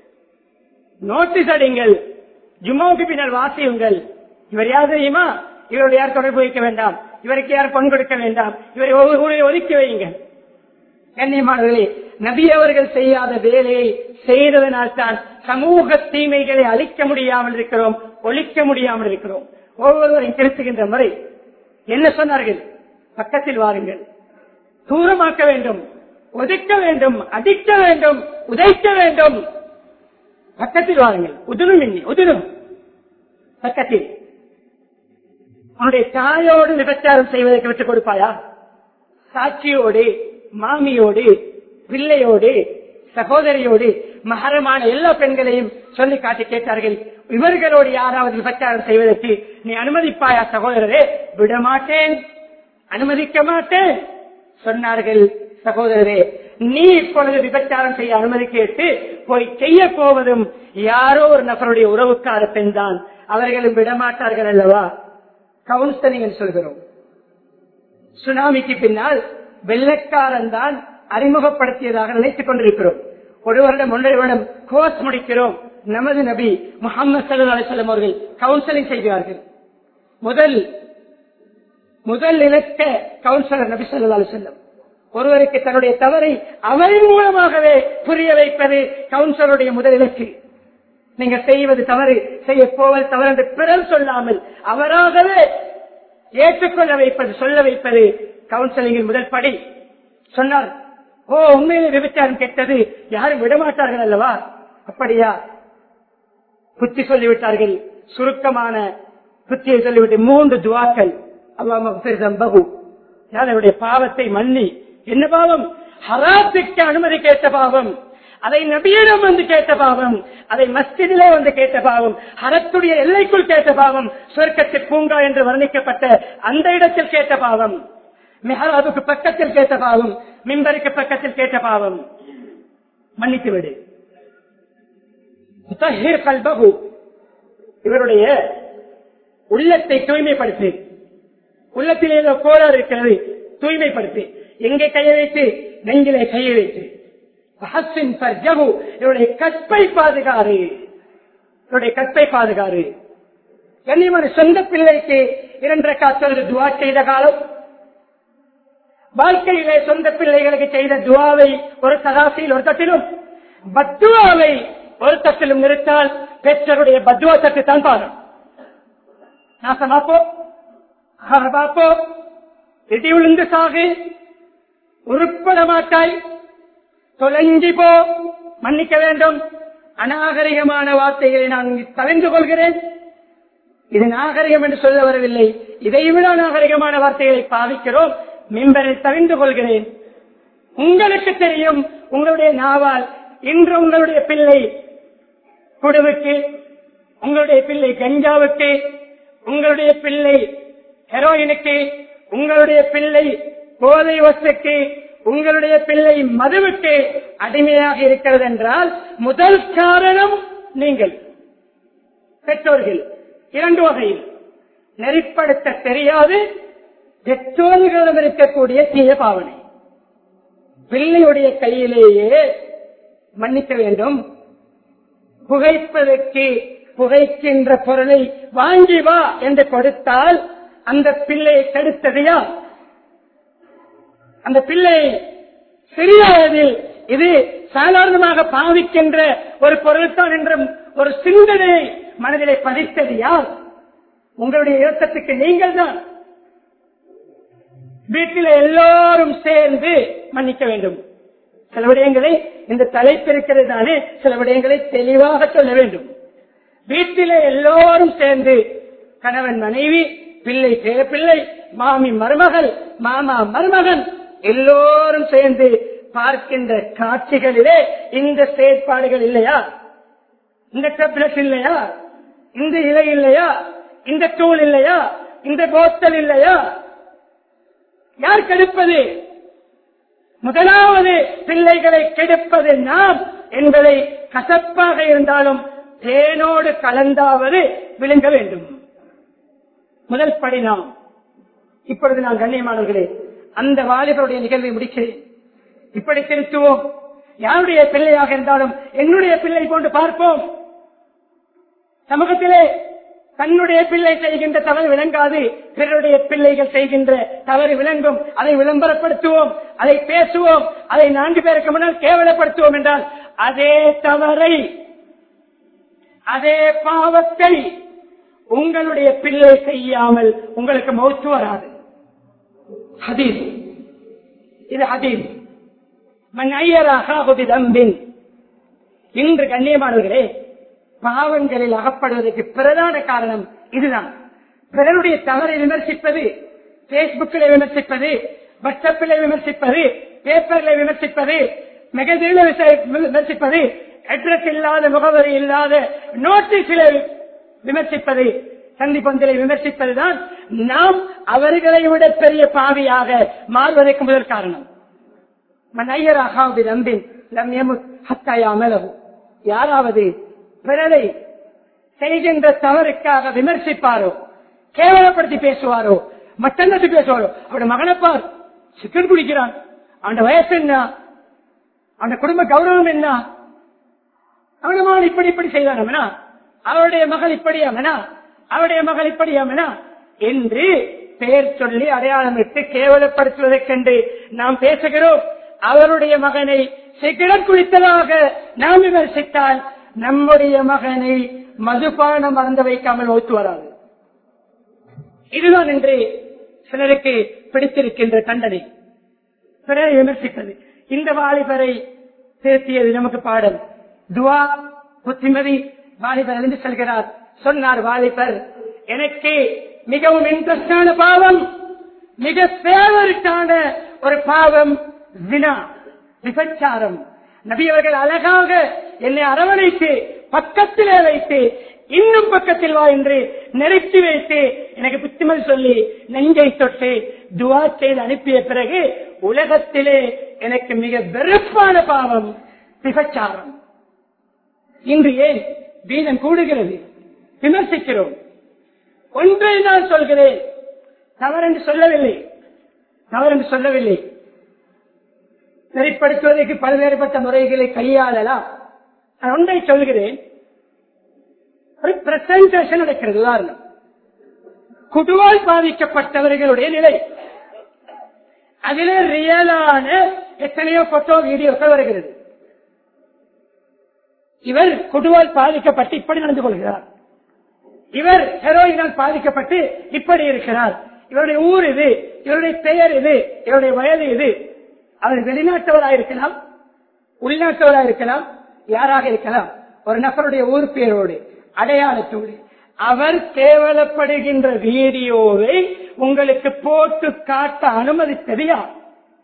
நோட்டீஸ் அடிங்கள் ஜும்மாவுக்கு பின்னால் வாசியுங்கள் இவர் யார் தெரியுமா இவரோட யார் தொடர்பு வைக்க வேண்டாம் இவருக்கு யார் பண் கொடுக்க வேண்டாம் இவரை ஒவ்வொரு ஒதுக்கி வையுங்கள் கண்ணியமானவர்களே நபி அவர்கள் செய்யாத வேலையை செய்ததனால் தான் சமூக தீமைகளை அழிக்க முடியாமல் இருக்கிறோம் ஒழிக்க முடியாமல் இருக்கிறோம் ஒவ்வொருவரையும் திருத்துகின்ற முறை என்ன சொன்னார்கள் பக்கத்தில் வாருங்கள் தூரமாக்க வேண்டும் ஒதுக்க வேண்டும் அடிக்க வேண்டும் உதைக்க வேண்டும் பக்கத்தில் வாருங்கள் உதிரும் இன்னி உதிரும் பக்கத்தில் உன்னுடைய தாயோடு விபச்சாரம் செய்வதற்கு விட்டுக் கொடுப்பாயா சாட்சியோடு மாமியோடு பிள்ளையோடு சகோதரியோடு மகரமான எல்லா பெண்களையும் சொல்லி காட்டி கேட்டார்கள் இவர்களோடு யாராவது விபச்சாரம் செய்வதற்கு நீ அனுமதிப்பாயா சகோதரரே விடமாட்டேன் அனுமதிக்க மாட்டேன் சொன்னார்கள் சகோதரரே நீ இப்பொழுது விபச்சாரம் செய்ய அனுமதி கேட்டு போய் செய்ய போவதும் யாரோ ஒரு நபருடைய உறவுக்கார பெண் தான் அவர்களும் விடமாட்டார்கள் அல்லவா கவுன்சிலிங் சொல்கிறோம் சுனாமிக்கு பின்னால் வெள்ளக்காரன் தான் அறிமுகப்படுத்தியதாக நினைத்துக் கொண்டிருக்கிறோம் ஒரு வருடம் ஒன்றரை வருடம் கோர்ஸ் முடிக்கிறோம் நமது நபி முகமது சல்லா அலிசல்லம் அவர்கள் கவுன்சிலிங் செய்கிறார்கள் முதல் முதல் இலக்க கவுன்சிலர் நபி சல்லா அலிசல்லம் ஒருவருக்கு தன்னுடைய தவறை அவரின் மூலமாகவே புரிய வைப்பது கவுன்சிலருடைய முதல் இலக்கு நீங்க செய்வது தவறு செய்ய போவது தவறு என்று பிறர் சொல்லாமல் அவராகவே ஏற்றுக்கொள்ள வைப்பது சொல்ல வைப்பது கவுன்சிலிங்கின் முதல் படி சொன்னார் ஓ உண்மையிலே விபச்சாரம் கெட்டது யாரும் விடமாட்டார்கள் அல்லவா அப்படியா புத்தி சொல்லிவிட்டார்கள் சுருக்கமான புத்தியை சொல்லிவிட்டு மூன்று துவாக்கள் அல்லாம யாருடைய பாவத்தை மன்னி என்ன பாவம் ஹராத்துக்கு அனுமதி கேட்ட பாவம் அதை நபியிடம் வந்து கேட்ட பாவம் அதை மஸ்ஜிதிலே வந்து கேட்ட பாவம் ஹரத்துடைய எல்லைக்குள் கேட்ட பாவம் சொர்க்கத்து பூங்கா என்று வர்ணிக்கப்பட்ட அந்த இடத்தில் கேட்ட பாவம் மெஹராபுக்கு பக்கத்தில் கேட்ட பாவம் மிம்பருக்கு பக்கத்தில் கேட்ட பாவம் மன்னித்து விடு முத்தஹிர் கல்பகு இவருடைய உள்ளத்தை தூய்மைப்படுத்து உள்ளத்தில் ஏதோ கோளாறு இருக்கிறது தூய்மைப்படுத்து எங்கே கையை வைத்து நெஞ்சிலே கையை வைத்து ஹஸ்ஸின் ஃபர்ஜஹு, இவருடைய கற்பை பாதுகாரு இவருடைய கற்பை பாதுகாரு கண்ணியமான சொந்த பிள்ளைக்கு இரண்டரை காத்தொரு துவா செய்த காலம் வாழ்க்கையிலே சொந்த பிள்ளைகளுக்கு செய்த துவாவை ஒரு சராசியில் ஒரு தட்டிலும் பத்துவாவை ஒரு தட்டிலும் நிறுத்தால் பெற்றோருடைய பத்துவா தட்டு தான் பாரும் நாசமாப்போ ஹரபாப்போ இடி விழுந்து சாகு உருப்பட மாட்டாய் தொலைஞ்சி போ மன்னிக்க வேண்டும் அநாகரிகமான வார்த்தைகளை நான் தவிர்ந்து கொள்கிறேன் இது நாகரிகம் என்று சொல்ல வரவில்லை இதைவிட நாகரிகமான வார்த்தைகளை பாவிக்கிறோம் மிம்பரில் தவிர்ந்து கொள்கிறேன் உங்களுக்கு தெரியும் உங்களுடைய நாவால் இன்று உங்களுடைய பிள்ளை குடுவுக்கு உங்களுடைய பிள்ளை கஞ்சாவுக்கு உங்களுடைய பிள்ளை ஹெரோயினுக்கு உங்களுடைய பிள்ளை போதை வசுக்கு உங்களுடைய பிள்ளை மதுவுக்கு அடிமையாக இருக்கிறது என்றால் முதல் காரணம் நீங்கள் பெற்றோர்கள் இரண்டு வகையில் நெறிப்படுத்த தெரியாது பெற்றோர்களிடம் இருக்கக்கூடிய தீய பாவனை பிள்ளையுடைய கையிலேயே மன்னிக்க வேண்டும் புகைப்பதற்கு புகைக்கின்ற பொருளை வாங்கி வா என்று கொடுத்தால் அந்த பிள்ளையை கெடுத்தது யார் அந்த பிள்ளை சிறிய வயதில் இது சாதாரணமாக பாவிக்கின்ற ஒரு பொருள்தான் என்ற ஒரு சிந்தனையை மனதிலே பதித்தது யார் உங்களுடைய இயக்கத்துக்கு நீங்கள் தான் வீட்டில் எல்லோரும் சேர்ந்து மன்னிக்க வேண்டும் சில விடயங்களை இந்த தலைப்பு இருக்கிறது தானே சில விடயங்களை தெளிவாக சொல்ல வேண்டும் வீட்டிலே எல்லோரும் சேர்ந்து கணவன் மனைவி பிள்ளை பிள்ளை மாமி மருமகள் மாமா மருமகன் எல்லோரும் சேர்ந்து பார்க்கின்ற காட்சிகளிலே இந்த செயற்பாடுகள் இல்லையா இந்த டெப்லெட் இல்லையா இந்த இலை இல்லையா இந்த தூள் இல்லையா இந்த போத்தல் இல்லையா யார் கெடுப்பது முதலாவது பிள்ளைகளை கெடுப்பது நாம் என்பதை கசப்பாக இருந்தாலும் தேனோடு கலந்தாவது விழுங்க வேண்டும் முதல் படி நாம் இப்பொழுது நான் கண்ணியமானவர்களே அந்த வாலிபருடைய நிகழ்வை முடிக்கிறேன் இப்படி திருத்துவோம் யாருடைய பிள்ளையாக இருந்தாலும் என்னுடைய பிள்ளை போன்று பார்ப்போம் சமூகத்திலே தன்னுடைய பிள்ளை செய்கின்ற தவறு விளங்காது பிறருடைய பிள்ளைகள் செய்கின்ற தவறு விளங்கும் அதை விளம்பரப்படுத்துவோம் அதை பேசுவோம் அதை நான்கு பேருக்கு முன்னால் கேவலப்படுத்துவோம் என்றால் அதே தவறை அதே பாவத்தை உங்களுடைய பிள்ளை செய்யாமல் உங்களுக்கு மௌத்து வராது ஹதீஸ் இது ஹதீஸ் மன் ஐயராக தம்பின் இன்று கண்ணியமானவர்களே பாவங்களில் அகப்படுவதற்கு பிரதான காரணம் இதுதான் பிறருடைய தவறை விமர்சிப்பது பேஸ்புக்கில் விமர்சிப்பது வாட்ஸ்அப்பில் விமர்சிப்பது பேப்பரில் விமர்சிப்பது மெகசில விமர்சிப்பது அட்ரஸ் இல்லாத முகவரி இல்லாத நோட்டீஸில் விமர்சிப்பது சந்திப்பந்திலை விமர்சிப்பதுதான் நாம் அவர்களை விட பெரிய பாவியாக மாறுவதற்கு முதல் காரணம் யாராவது பிறரை செய்கின்ற தவறுக்காக விமர்சிப்பாரோ கேவலப்படுத்தி பேசுவாரோ மட்டங்கத்து பேசுவாரோ அவருடைய மகனப்பார் சிக்கன் குடிக்கிறான் அவன் வயசு என்ன அவன் குடும்ப கௌரவம் என்ன அவனுடைய மகன் இப்படி இப்படி செய்தானா அவருடைய மகள் இப்படியாமனா அவருடைய மகள் இப்படியாமனா என்று பெயர் சொல்லி அடையாளம் இட்டு கேவலப்படுத்துவதற்கென்று நாம் பேசுகிறோம் அவருடைய மகனை சிகரெட் குடித்ததாக நாம் விமர்சித்தால் நம்முடைய மகனை மதுபானம் மறந்து வைக்காமல் ஓத்து வராது இதுதான் என்று சிலருக்கு பிடித்திருக்கின்ற தண்டனை பிறரை விமர்சிப்பது இந்த வாலிபரை திருத்தியது நமக்கு பாடம் துவா புத்திமதி வாலிபர் அறிந்து செல்கிறார் சொன்னார் வாலிபர் எனக்கு மிகவும் இன்ட்ரெஸ்டான பாவம் மிக ஃபேவரட்டான ஒரு பாவம் வினா விபச்சாரம் நபி அவர்கள் அழகாக என்னை அரவணைத்து பக்கத்திலே வைத்து இன்னும் பக்கத்தில் வா என்று நிறுத்தி வைத்து எனக்கு புத்திமதி சொல்லி நெஞ்சை தொட்டு துவா செய்து அனுப்பிய பிறகு உலகத்திலே எனக்கு மிக வெறுப்பான பாவம் விபச்சாரம் இன்று ஏன் வீதம் கூடுகிறது விமர்சிக்கிறோம் ஒன்றை நான் சொல்கிறேன் தவறென்று சொல்லவில்லை தவறென்று சொல்லவில்லை நெறிப்படுத்துவதற்கு பல்வேறுபட்ட முறைகளை கையாளலாம் நான் ஒன்றை சொல்கிறேன் ஒரு பிரசன்டேஷன் நடக்கிறது உதாரணம் குடுவால் பாதிக்கப்பட்டவர்களுடைய நிலை அதிலே ரியலான எத்தனையோ போட்டோ வீடியோக்கள் வருகிறது இவர் குடுவால் பாதிக்கப்பட்டு இப்படி நடந்து கொள்கிறார் இவர் ஹெரோயினால் பாதிக்கப்பட்டு இப்படி இருக்கிறார் இவருடைய ஊர் இது இவருடைய பெயர் இது இவருடைய வயது இது அவர் வெளிநாட்டவராக இருக்கலாம் உள்நாட்டவராக இருக்கலாம் யாராக இருக்கலாம் ஒரு நபருடைய ஊர் பேரோடு அடையாளத்தோடு அவர் கேவலப்படுகின்ற வீடியோவை உங்களுக்கு போட்டு காட்ட அனுமதித்தது யார்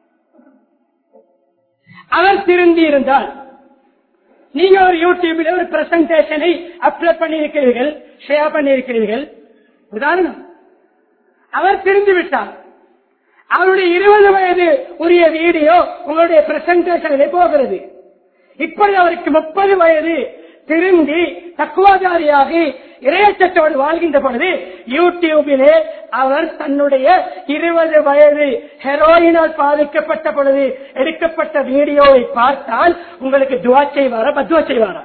அவர் திருந்தி இருந்தால் நீங்க ஒரு யூடியூபில் ஒரு பிரசன்டேஷனை அப்லோட் பண்ணியிருக்கிறீர்கள் ஷேர் பண்ணியிருக்கிறீர்கள் உதாரணம் அவர் திருந்தி விட்டார் அவருடைய இருபது வயது உரிய வீடியோ உங்களுடைய பிரசன்டேஷனிலே போகிறது இப்பொழுது அவருக்கு முப்பது வயது திரும்பி தக்குவாதாரியாகி இரையச்சத்தோடு வாழ்கின்ற பொழுது யூடியூபிலே அவர் தன்னுடைய இருபது வயது ஹெரோயினால் பாதிக்கப்பட்ட பொழுது எடுக்கப்பட்ட வீடியோவை பார்த்தால் உங்களுக்கு துவா செய்வாரா பத்துவா செய்வாரா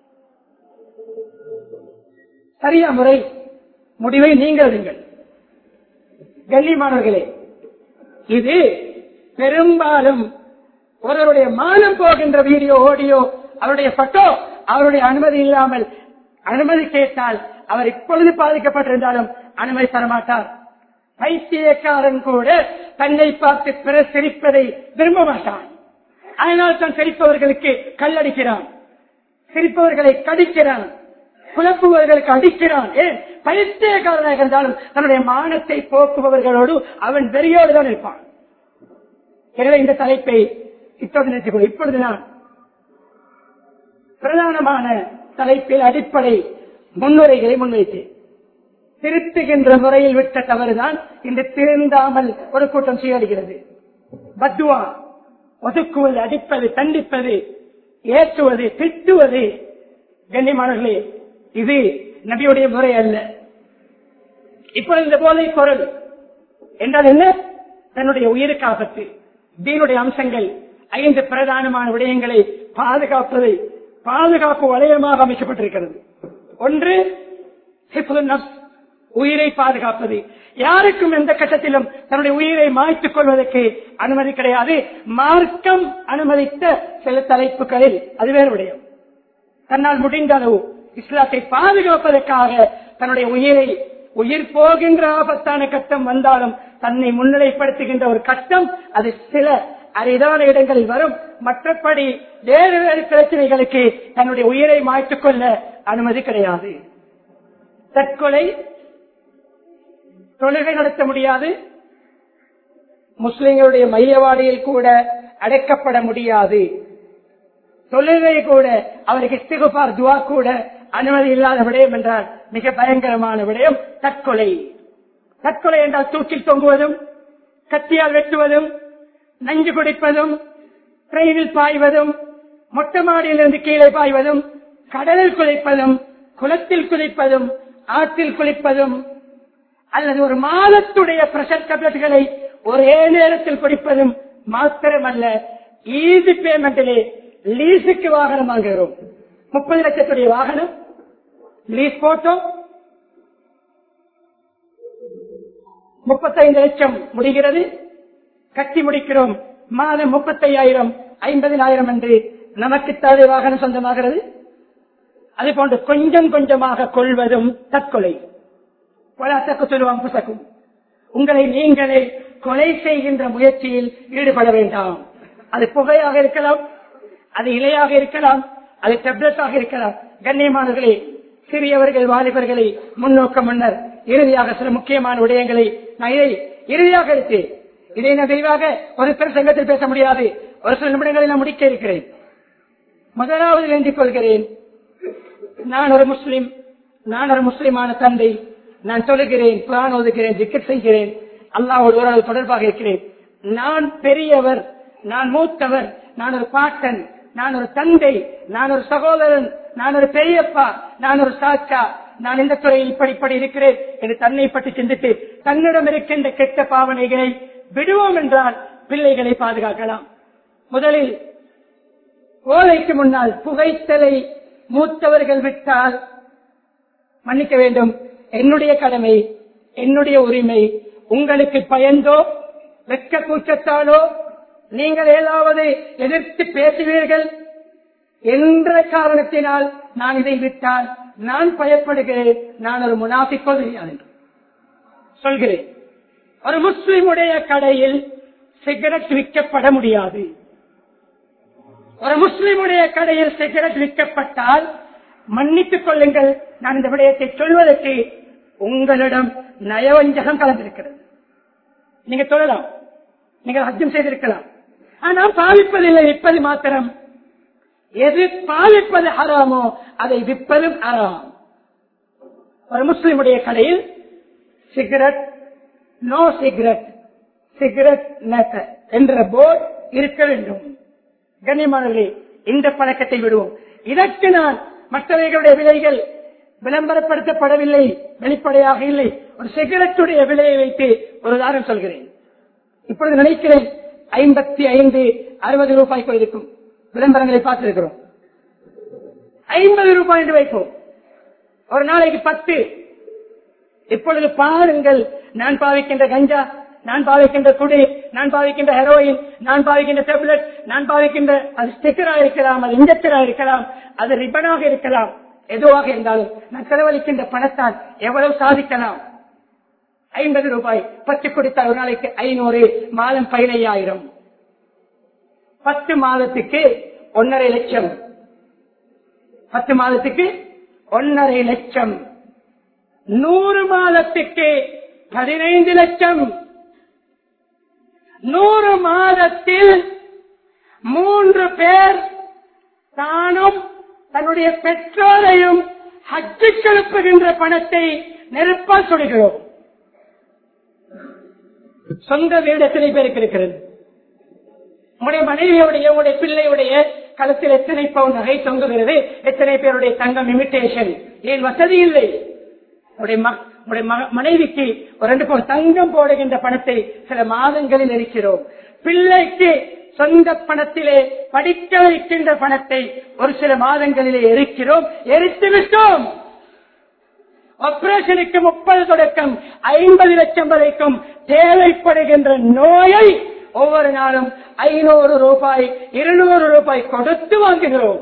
சரியா முறை முடிவை நீங்கள் எடுங்கள் கண்ணியமானவர்களே இது பெரும்பாலும் ஒருவருடைய மானம் போகின்ற வீடியோ ஆடியோ அவருடைய போட்டோ அவருடைய அனுமதி இல்லாமல் அனுமதி கேட்டால் அவர் இப்பொழுது பாதிக்கப்பட்டிருந்தாலும் அனுமதி தரமாட்டார் பைத்தியக்காரன் கூட தன்னை பார்த்து பிற சிரிப்பதை விரும்ப மாட்டான் அதனால் தான் சிரிப்பவர்களுக்கு கல்லடிக்கிறான் சிரிப்பவர்களை கடிக்கிறான் குழப்புவர்களுக்கு அடிக்கிறான் ஏன் பைத்தியக்காரனாக இருந்தாலும் தன்னுடைய மானத்தை போக்குபவர்களோடு அவன் வெறியோடு தான் இருப்பான் எனவே இந்த தலைப்பை இத்தோடு நிறுத்திக்கொள் இப்பொழுது நான் பிரதானமான தலைப்பில் அடிப்படை முன்னுரைகளை முன்வைத்தேன் திருத்துகின்ற முறையில் விட்ட தவறுதான் இன்று திருந்தாமல் ஒரு கூட்டம் செய்யப்படுகிறது பத்துவா ஒதுக்குவது அடிப்பது தண்டிப்பது ஏற்றுவது திட்டுவது கண்ணியமானவர்களே இது நபியுடைய முறை அல்ல இப்பொழுது இந்த போதை பொருள் என்றால் என்ன தன்னுடைய உயிருக்கு ஆபத்து தீனுடைய அம்சங்கள் ஐந்து பிரதானமான விடயங்களை பாதுகாப்பதை பாதுகாப்பு வளையமாக அமைக்கப்பட்டிருக்கிறது ஒன்று ஹிஃபுல் நஃப்ஸ், உயிரை பாதுகாப்பது யாருக்கும் எந்த கட்டத்திலும் தன்னுடைய உயிரை மாய்த்துக் கொள்வதற்கு அனுமதி கிடையாது மார்க்கம் அனுமதித்த சில தலைப்புகளில் அது வேறு விடயம் தன்னால் முடிந்த அளவு இஸ்லாத்தை பாதுகாப்பதற்காக தன்னுடைய உயிரை உயிர் போகின்ற ஆபத்தான கட்டம் வந்தாலும் தன்னை முன்னிலைப்படுத்துகின்ற ஒரு கட்டம் அது சில அரிதான இடங்களில் வரும் மற்றபடி வேறு வேறு பிரச்சனைகளுக்கு தன்னுடைய உயிரை மாய்த்துக் கொள்ள அனுமதி கிடையாது தற்கொலை தொழுகை நடத்த முடியாது முஸ்லிம்களுடைய மையவாடியில் கூட அடைக்கப்பட முடியாது தொழுகை கூட அவருக்கு இஸ்திகுபார் துவா கூட அனுமதி இல்லாத விடயம் என்றால் மிக பயங்கரமான விடயம் தற்கொலை தற்கொலை என்றால் தூக்கில் தொங்குவதும் கத்தியால் வெட்டுவதும் நஞ்சு குடிப்பதும் ட்ரெயினில் பாய்வதும் மொட்டை மாடியிலிருந்து கீழே பாய்வதும் கடலில் குளிப்பதும் குளத்தில் குளிப்பதும் ஆற்றில் குளிப்பதும் அல்லது ஒரு மாதத்துடைய பிரஷர் டேப்லெட்டுகளை ஒரே நேரத்தில் குடிப்பதும் மாத்திரமல்ல ஈஸி பேமெண்டிலே லீஸுக்கு வாகனம் வாங்குகிறோம் முப்பது லட்சத்துடைய வாகனம் லீஸ் போட்டோம் முப்பத்தைந்து லட்சம் முடிகிறது கட்டி முடிக்கிறோம் மாதம் முப்பத்தையாயிரம் ஐம்பதினாயிரம் என்று நமக்கு தேவை வாகனம் சொந்தமாகிறது அதே போன்று கொஞ்சம் கொஞ்சமாக கொள்வதும் தற்கொலை கொலாத்தக்கு சொல்லுவாங்க புசக்கும் உங்களை நீங்களே கொலை செய்கின்ற முயற்சியில் ஈடுபட வேண்டாம் அது புகையாக இருக்கலாம் அது இலையாக இருக்கலாம் அது டெப்லெட்டாக இருக்கலாம் கண்ணியமானவர்களே சிறியவர்கள் வாலிபர்களை முன்னோக்க முன்னர் இறுதியாக சில முக்கியமான விடயங்களை நான் இதை இறுதியாக எடுத்தேன் இதை நான் விரிவாக ஒரு பிரசங்கத்தில் பேச முடியாது ஒரு சில நிமிடங்களில் நான் முடிக்க இருக்கிறேன் முதலாவது வேண்டிக் கொள்கிறேன் நான் ஒரு முஸ்லிம் நான் ஒரு முஸ்லிமான தந்தை நான் சொல்லுகிறேன் குரான் ஓதுகிறேன் ஜிக்கெட் செய்கிறேன் அல்லாவோடு ஓரளவு தொடர்பாக இருக்கிறேன் நான் பெரியவர் நான் மூத்தவர் நான் ஒரு பாட்டன் நான் ஒரு தந்தை நான் ஒரு சகோதரன் நான் ஒரு பெரியப்பா நான் ஒரு சாச்சா நான் இந்த துறையில் இப்படிப்படி இருக்கிறேன் என்று தன்னை பற்றி சிந்தித்து தன்னிடம் இருக்கின்ற கெட்ட பாவனைகளை விடுவோம் என்றால் பிள்ளைகளை பாதுகாக்கலாம் முதலில் ஓலைக்கு முன்னால் புகைத்தலை மூத்தவர்கள் விட்டால் மன்னிக்க வேண்டும் என்னுடைய கடமை என்னுடைய உரிமை உங்களுக்கு பயந்தோ வெக்க கூச்சத்தாலோ நீங்கள் ஏதாவது எதிர்த்து பேசுவீர்கள் என்ற காரணத்தினால் நான் இதை விட்டால் நான் பயப்படுகிறேன் நான் ஒரு முனாஃபிக்கோ தெரியாது என்று சொல்கிறேன் ஒரு முஸ்லிமுடைய கடையில் சிகரெட் விற்கப்பட முடியாது ஒரு முஸ்லிமுடைய கடையில் சிகரெட் விற்கப்பட்டால் மன்னித்துக் கொள்ளுங்கள் நான் இந்த விடயத்தை சொல்வதற்கு உங்களிடம் நயவஞ்சகம் கலந்திருக்கிறது நீங்க சொல்லலாம் நீங்கள் ஹஜ்ஜம் செய்திருக்கலாம் ஆனால் பாவிப்பதில்லை விற்பது மாத்திரம் எது பாவிப்பது ஹராமோ அதை விற்பதும் ஹராம் ஒரு முஸ்லிமுடைய கடையில் cigarette no cigarette cigarette matter என்ற போர்டு இருக்க வேண்டும் கண்ணியமானவர்களே இந்த பழக்கத்தை விடுவோம் இதற்கு நான் மற்றவைகளுடைய விலைகள் விளம்பரப்படுத்தப்படவில்லை வெளிப்படையாக இல்லை ஒரு சிகரெட்டுடைய விலையை வைத்து ஒரு உதாரணம் சொல்கிறேன் இப்பொழுது நினைக்கிறேன் ஐம்பத்தி ஐந்து அறுபது ரூபாய்க்கு இருக்கும் விளம்பரங்களை பார்த்திருக்கிறோம் ஐம்பது ரூபாய் என்று வைப்போம் ஒரு நாளைக்கு பத்து இப்பொழுது பாருங்கள் நான் பாவிக்கின்ற கஞ்சா நான் பாவிக்கின்ற குடி நான் பாவிக்கின்ற ஹெரோயின் நான் பாவிக்கின்ற டேப்லெட் நான் பாவிக்கின்ற அது ஸ்டிக்கரா இருக்கலாம் அது இன்ஜெக்டரா இருக்கலாம் அது ரிப்பனாக இருக்கலாம் எதுவாக இருந்தாலும் நான் செலவழிக்கின்ற பணத்தால் எவ்வளவு சாதிக்கலாம் ஐம்பது ரூபாய் பத்து கொடுத்தால் ஒரு நாளைக்கு ஐநூறு மாதம் பதினையாயிரம் பத்து மாதத்துக்கு ஒன்னரை லட்சம் பத்து மாதத்துக்கு ஒன்னரை லட்சம் நூறு மாதத்துக்கு பதினைந்து லட்சம் நூறு மாதத்தில் மூன்று பேர் தானும் தன்னுடைய பெற்றோரையும் ஹஜ்ஜுக்கு அனுப்புகின்ற பணத்தை நெருப்பால் சொல்கிறோம் சொந்த வீடு எத்தனை பேருக்கு இருக்கிறது உங்களுடைய மனைவியுடைய உங்களுடைய பிள்ளையுடைய களத்தில் எத்தனை பவுன் நகை தொங்குகிறது எத்தனை பேருடைய தங்கம் இமிட்டேஷன் ஏன் வசதி இல்லை உங்களுடைய ம- உங்களுடைய ம- மனைவிக்கு ஒரு ரெண்டு பவுன் தங்கம் போடுகின்ற பணத்தை சில மாதங்களில் இருக்கிறோம் பிள்ளைக்கு சொந்த பணத்திலே படிக்க வைக்கின்ற பணத்தை ஒரு சில மாதங்களிலே எரிக்கிறோம் எரித்து விட்டோம் ஆபரேஷனுக்கு முப்பது தொடக்கம் ஐம்பது லட்சம் வரைக்கும் தேவைப்படுகின்ற நோயை ஒவ்வொரு நாளும் ஐநூறு ரூபாய் இருநூறு ரூபாய் கொடுத்து வாங்குகிறோம்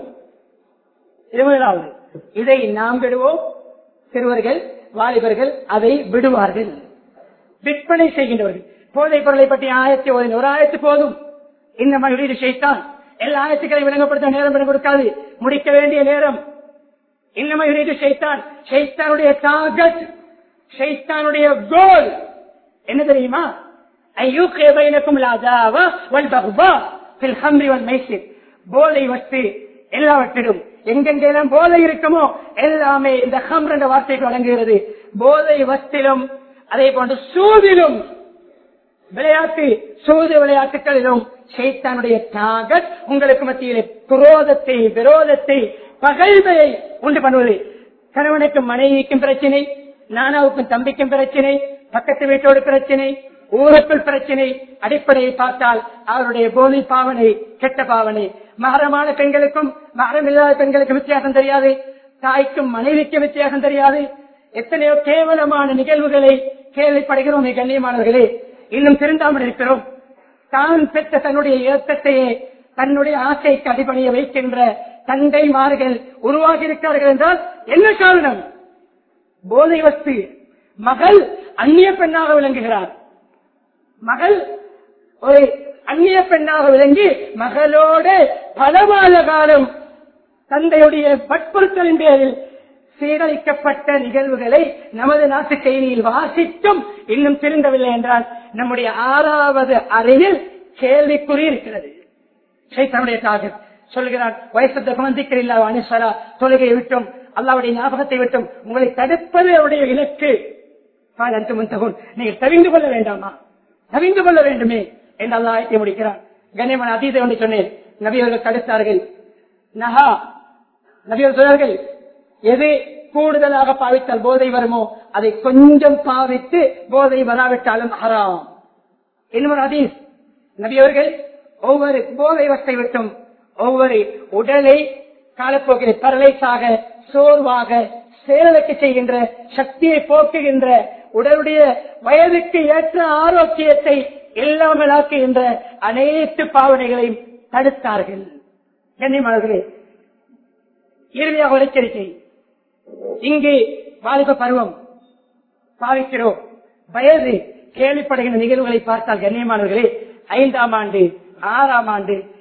இது முதலாவது இதை நாம் விடுவோம் சிறுவர்கள் வாலிபர்கள் அதை விடுவார்கள் விற்பனை செய்கின்றவர்கள் போதைப் பொருளை பற்றி ஆயத்தி ஓதின ஒரு ஆயத்து போதும் இந்த மாதிரி செய்தான் எல்லா ஆயத்துக்களை விளங்கப்படுத்த நேரம் விட கொடுக்காது முடிக்க வேண்டிய நேரம் இன்னமா யுரீது ஷைத்தான் ஷைத்தானுடைய டார்கெட் ஷைத்தானுடைய கோல் என்ன தெரியுமா ஐயூக்கிய பைனக்கும் லாஜாவா வல் பக்பா ஃபில் ஹம்ரி வல் மைசிர் போதை வஸ்து எல்லாவற்றிலும் எங்கெங்கெல்லாம் போதை இருக்குமோ எல்லாமே இந்த ஹம்ர் என்ற வார்த்தைக்கு வழங்குகிறது போதை வஸ்திலும் அதே போன்று சூதிலும் விளையாட்டு சூது விளையாட்டுகளிலும் ஷைத்தானுடைய டாகட் உங்களுக்கு மத்தியிலே குரோதத்தை விரோதத்தை பகைமையை உண்டு பண்ணுவது கணவனுக்கும் மனைவிக்கும் பிரச்சனை நானாவுக்கும் தம்பிக்கும் பிரச்சனை பக்கத்து வீட்டோடு பிரச்சனை ஊருக்குள் பிரச்சனை அடிப்படையை பார்த்தால் அவருடைய போதை பாவனை கெட்ட பாவனை மகரமான பெண்களுக்கும் மகரம் இல்லாத பெண்களுக்கும் வித்தியாசம் தெரியாது தாய்க்கும் மனைவிக்கும் வித்தியாசம் தெரியாது எத்தனையோ கேவலமான நிகழ்வுகளை கேள்விப்படுகிறோம் மிக கண்ணியமானவர்களே இன்னும் திருந்தாமல் இருக்கிறோம் தான் பெற்ற தன்னுடைய இயக்கத்தையே தன்னுடைய ஆசைக்கு அடிபணிய வைக்கின்ற தந்தைமார்கள் உருவாகி இருக்கிறார்கள் என்றால் என்ன காரணம் போதை வஸ்து மகள் அந்நிய பெண்ணாக விளங்குகிறார் மகள் ஒரு அந்நிய பெண்ணாக விளங்கி மகளோடு பல மாத காலம் தந்தையுடைய வற்புறுத்தலின் பேரில் சீரழிக்கப்பட்ட நிகழ்வுகளை நமது நாட்டு செய்தியில் வாசித்தும் இன்னும் திருந்தவில்லை என்றால் நம்முடைய ஆறாவது அறிவில் கேள்விக்குறி இருக்கிறது சைத்தனுடைய டார்கெட் சொல்கிறான் வயசத்த குழந்தைகள் இல்லா அனுசரா தொழுகையை விட்டும் அல்லாவுடைய ஞாபகத்தை விட்டும் உங்களை தடுப்பது அவருடைய இலக்கு காலத்து முன்தகுன் நீங்கள் தவிந்து கொள்ள வேண்டாமா தவிந்து கொள்ள வேண்டுமே என்று அல்லாஹத்தை முடிக்கிறான் கண்ணியமான அதீத ஒன்று சொன்னேன் நபியவர்கள் தடுத்தார்கள் நகா நபியவர் சொன்னார்கள் எது கூடுதலாக பாவித்தால் போதை வருமோ அதை கொஞ்சம் பாவித்து போதை வராவிட்டாலும் ஹராம் இன்னொரு அதீஸ் நபியவர்கள் ஒவ்வொரு போதை வசை விட்டும் ஒவ்வொரு உடலை காலப்போக்கில் பரலைசாக சோர்வாக செயலுக்கு செய்கின்ற சக்தியை போக்குகின்ற உடலுடைய வயதுக்கு ஏற்ற ஆரோக்கியத்தை இல்லாமலாக்குகின்ற அனைத்து பாவனைகளையும் தடுத்தார்கள் கண்ணியமானவர்களே இறுதியாக ஒரு எச்சரிக்கை இங்கு வாலிப பருவம் பாவிக்கிறோம் வயது கேள்விப்படுகின்ற நிகழ்வுகளை பார்த்தால் கண்ணியமானவர்களே ஐந்தாம் ஆண்டு ஆறாம் ஆண்டு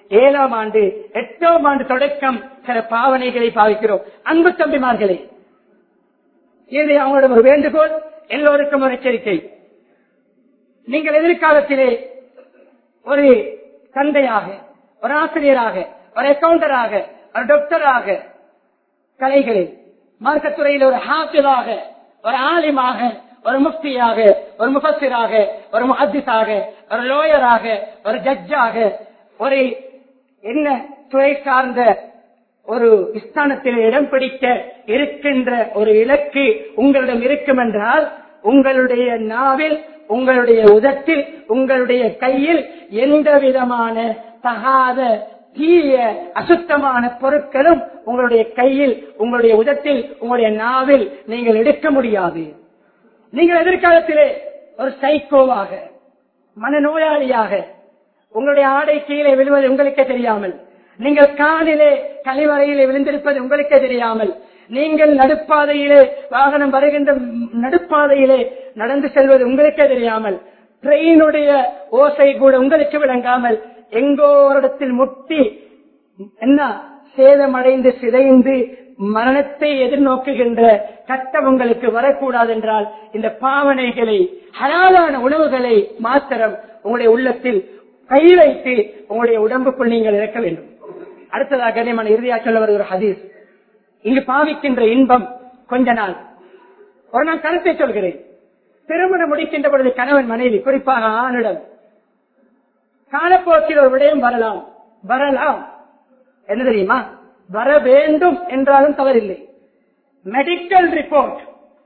ஏழாம் ஆண்டு எட்டாம் ஆண்டு தொடக்கம் சில பாவனைகளை பாவிக்கிறோம் அன்பு தம்பிமார்களே இது அவங்களோட ஒரு வேண்டுகோள் எல்லோருக்கும் ஒரு எச்சரிக்கை நீங்கள் எதிர்காலத்திலே ஒரு தந்தையாக ஒரு ஆசிரியராக ஒரு அக்கவுண்டராக ஒரு டாக்டராக கலைகளில் மார்க்கத்துறையில் ஒரு ஹாஃபிலாக ஒரு ஆலிமாக ஒரு முஃப்தியாக ஒரு முஃபஸிராக ஒரு முஹத்திஸாக ஒரு லோயராக ஒரு ஜட்ஜாக ஒரு என்ன துறை சார்ந்த ஒரு ஸ்தானத்தில் இடம் பிடிக்க இருக்கின்ற ஒரு இலக்கு உங்களிடம் இருக்கும் என்றால் உங்களுடைய நாவில் உங்களுடைய உதட்டில் உங்களுடைய கையில் எந்த விதமான தகாத தீய அசுத்தமான பொருட்களும் உங்களுடைய கையில் உங்களுடைய உதட்டில் உங்களுடைய நாவில் நீங்கள் எடுக்க முடியாது நீங்கள் எதிர்காலத்திலே ஒரு சைக்கோவாக மனநோயாளியாக உங்களுடைய ஆடை கீழே விழுவது உங்களுக்கே தெரியாமல் நீங்கள் காலிலே கழிவறையிலே விழுந்திருப்பது உங்களுக்கே தெரியாமல் நீங்கள் நடுப்பாதையிலே வாகனம் வருகின்ற நடுப்பாதையிலே நடந்து செல்வது உங்களுக்கே தெரியாமல் ட்ரெயினுடைய ஓசை கூட உங்களுக்கு விளங்காமல் எங்கோ ஒரு இடத்தில் முட்டி என்ன சேதமடைந்து சிதைந்து மரணத்தை எதிர்நோக்குகின்ற கட்டம் உங்களுக்கு வரக்கூடாது என்றால் இந்த பாவனைகளை ஹலாலான உணவுகளை மாத்திரம் உங்களுடைய உள்ளத்தில் கை வைத்து உங்களுடைய உடம்புக்குள் நீங்கள் இறக்க வேண்டும் அடுத்ததாக கண்ணியமான இறுதியாக சொல்ல வருகிற ஹதீஸ் இங்கு பாவிக்கின்ற இன்பம் கொஞ்ச நாள் ஒரு நாள் கருத்தை சொல்கிறேன் திருமணம் முடிக்கின்ற பொழுது கணவன் மனைவி குறிப்பாக ஆணிடம் காலப்போக்கில் ஒரு விடயம் வரலாம் வரலாம் என்ன தெரியுமா வர வேண்டும் என்றாலும் தவறில்லை மெடிக்கல் ரிப்போர்ட்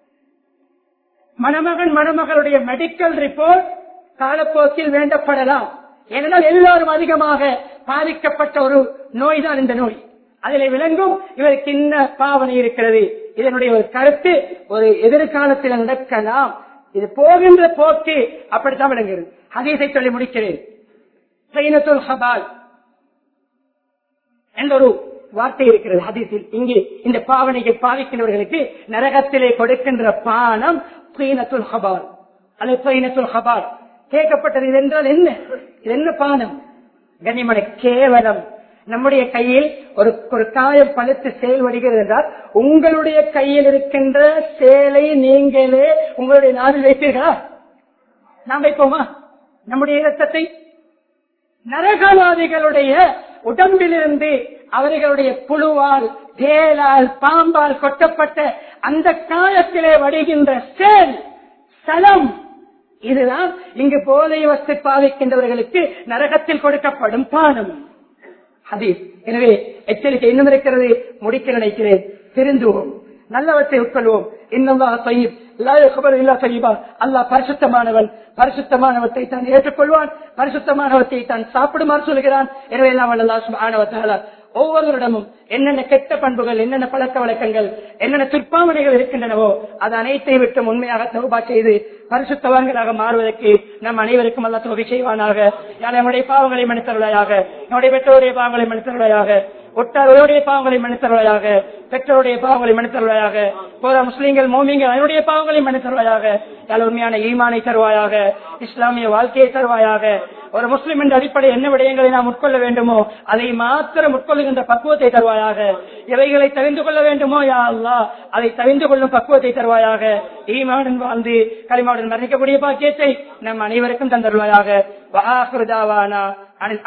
மணமகன் மணமகளுடைய மெடிக்கல் ரிப்போர்ட் காலப்போக்கில் வேண்டப்படலாம் ஏனென்றால் எல்லாரும் அதிகமாக பாதிக்கப்பட்ட ஒரு நோய் தான் இந்த நோய் அதில் விளங்கும் இவருக்கு இன்ன பாவனை இருக்கிறது இதனுடைய ஒரு கருத்து ஒரு எதிர்காலத்தில் நடக்கலாம் இது போகின்ற போக்கு அப்படித்தான் விளங்குகிறது ஹதீஸை சொல்லி முடிக்கிறேன் சைனத்துல் ஹபால் என்ற ஒரு வார்த்தை இருக்கிறது ஹதீஸில் இங்கே இந்த பாவனையை பாவிக்கின்றவர்களுக்கு நரகத்திலே கொடுக்கின்ற பானம் சைனத்துல் ஹபால் அல்லது சைனத்துல் ஹபால் கேட்கப்பட்டது இது என்றால் என்ன இது என்ன பானம் கனிமன கேவலம் நம்முடைய கையில் ஒரு ஒரு காயம் பழுத்து செயல் வருகிறது என்றால் உங்களுடைய கையில் இருக்கின்ற சேலை நீங்களே உங்களுடைய நாவில் வைப்பீர்களா நாம் வைப்போமா நம்முடைய இரத்தத்தை நரகவாதிகளுடைய உடம்பிலிருந்து அவர்களுடைய புழுவால் தேலால் பாம்பால் கொட்டப்பட்ட அந்த காயத்திலே வடிகின்ற சேல் சலம் இதுதான் இங்கு போதை வஸ்து பாவிக்கின்றவர்களுக்கு நரகத்தில் கொடுக்கப்படும் பானம் ஹதீஸ் எனவே எச்சரிக்கை இன்னும் இருக்கிறது முடிக்க நினைக்கிறேன் திருந்துவோம் நல்லவற்றை உட்கொள்வோம் இன்னும் அல்லாஹ் பரிசுத்தமானவன் பரிசுத்தமானவற்றை தான் ஏற்றுக்கொள்வான் பரிசுத்தமானவற்றை தான் சாப்பிடுமாறு சொல்கிறான் எனவே எல்லாம் ஆனவத்தால ஒவ்வொருவரிடமும் என்னென்ன கெட்ட பண்புகள் என்னென்ன பழக்க வழக்கங்கள் என்னென்ன துர்ப்பாமனைகள் இருக்கின்றனவோ அது அனைத்தை விட்டு உண்மையாக தௌபா செய்து பரிசுத்தவான்களாக மாறுவதற்கு நம் அனைவருக்கும் அல்ல தொகை செய்வானாக யார் நம்முடைய பாவங்களை மன்னித்தருளையாக நம்முடைய பெற்றோருடைய பாவங்களை மன்னித்தருளையாக ஒட்டாரோடைய பாவங்களை மன்னித்தருளையாக பெற்றோருடைய பாவங்களை மன்னித்தருளையாக போற முஸ்லீம்கள் மோமிங்கள் அதனுடைய பாவங்களை மன்னித்தருளையாக யார் உண்மையான ஈமானை தருவாயாக இஸ்லாமிய வாழ்க்கையை தருவாயாக ஒரு முஸ்லிம் என்ற அடிப்படை என்ன விடயங்களை நாம் உட்கொள்ள வேண்டுமோ அதை மாத்திரம் உட்கொள்ளுகின்ற பக்குவத்தை தருவாயாக எவைகளை தவிர்ந்து கொள்ள வேண்டுமோ யா அல்லா அதை தவிர்ந்து கொள்ளும் பக்குவத்தை தருவாயாக ஈமாவுடன் வாழ்ந்து களிமாவுடன் மறைக்கக்கூடிய பாக்கியத்தை நம் அனைவருக்கும் தந்தருவாயாக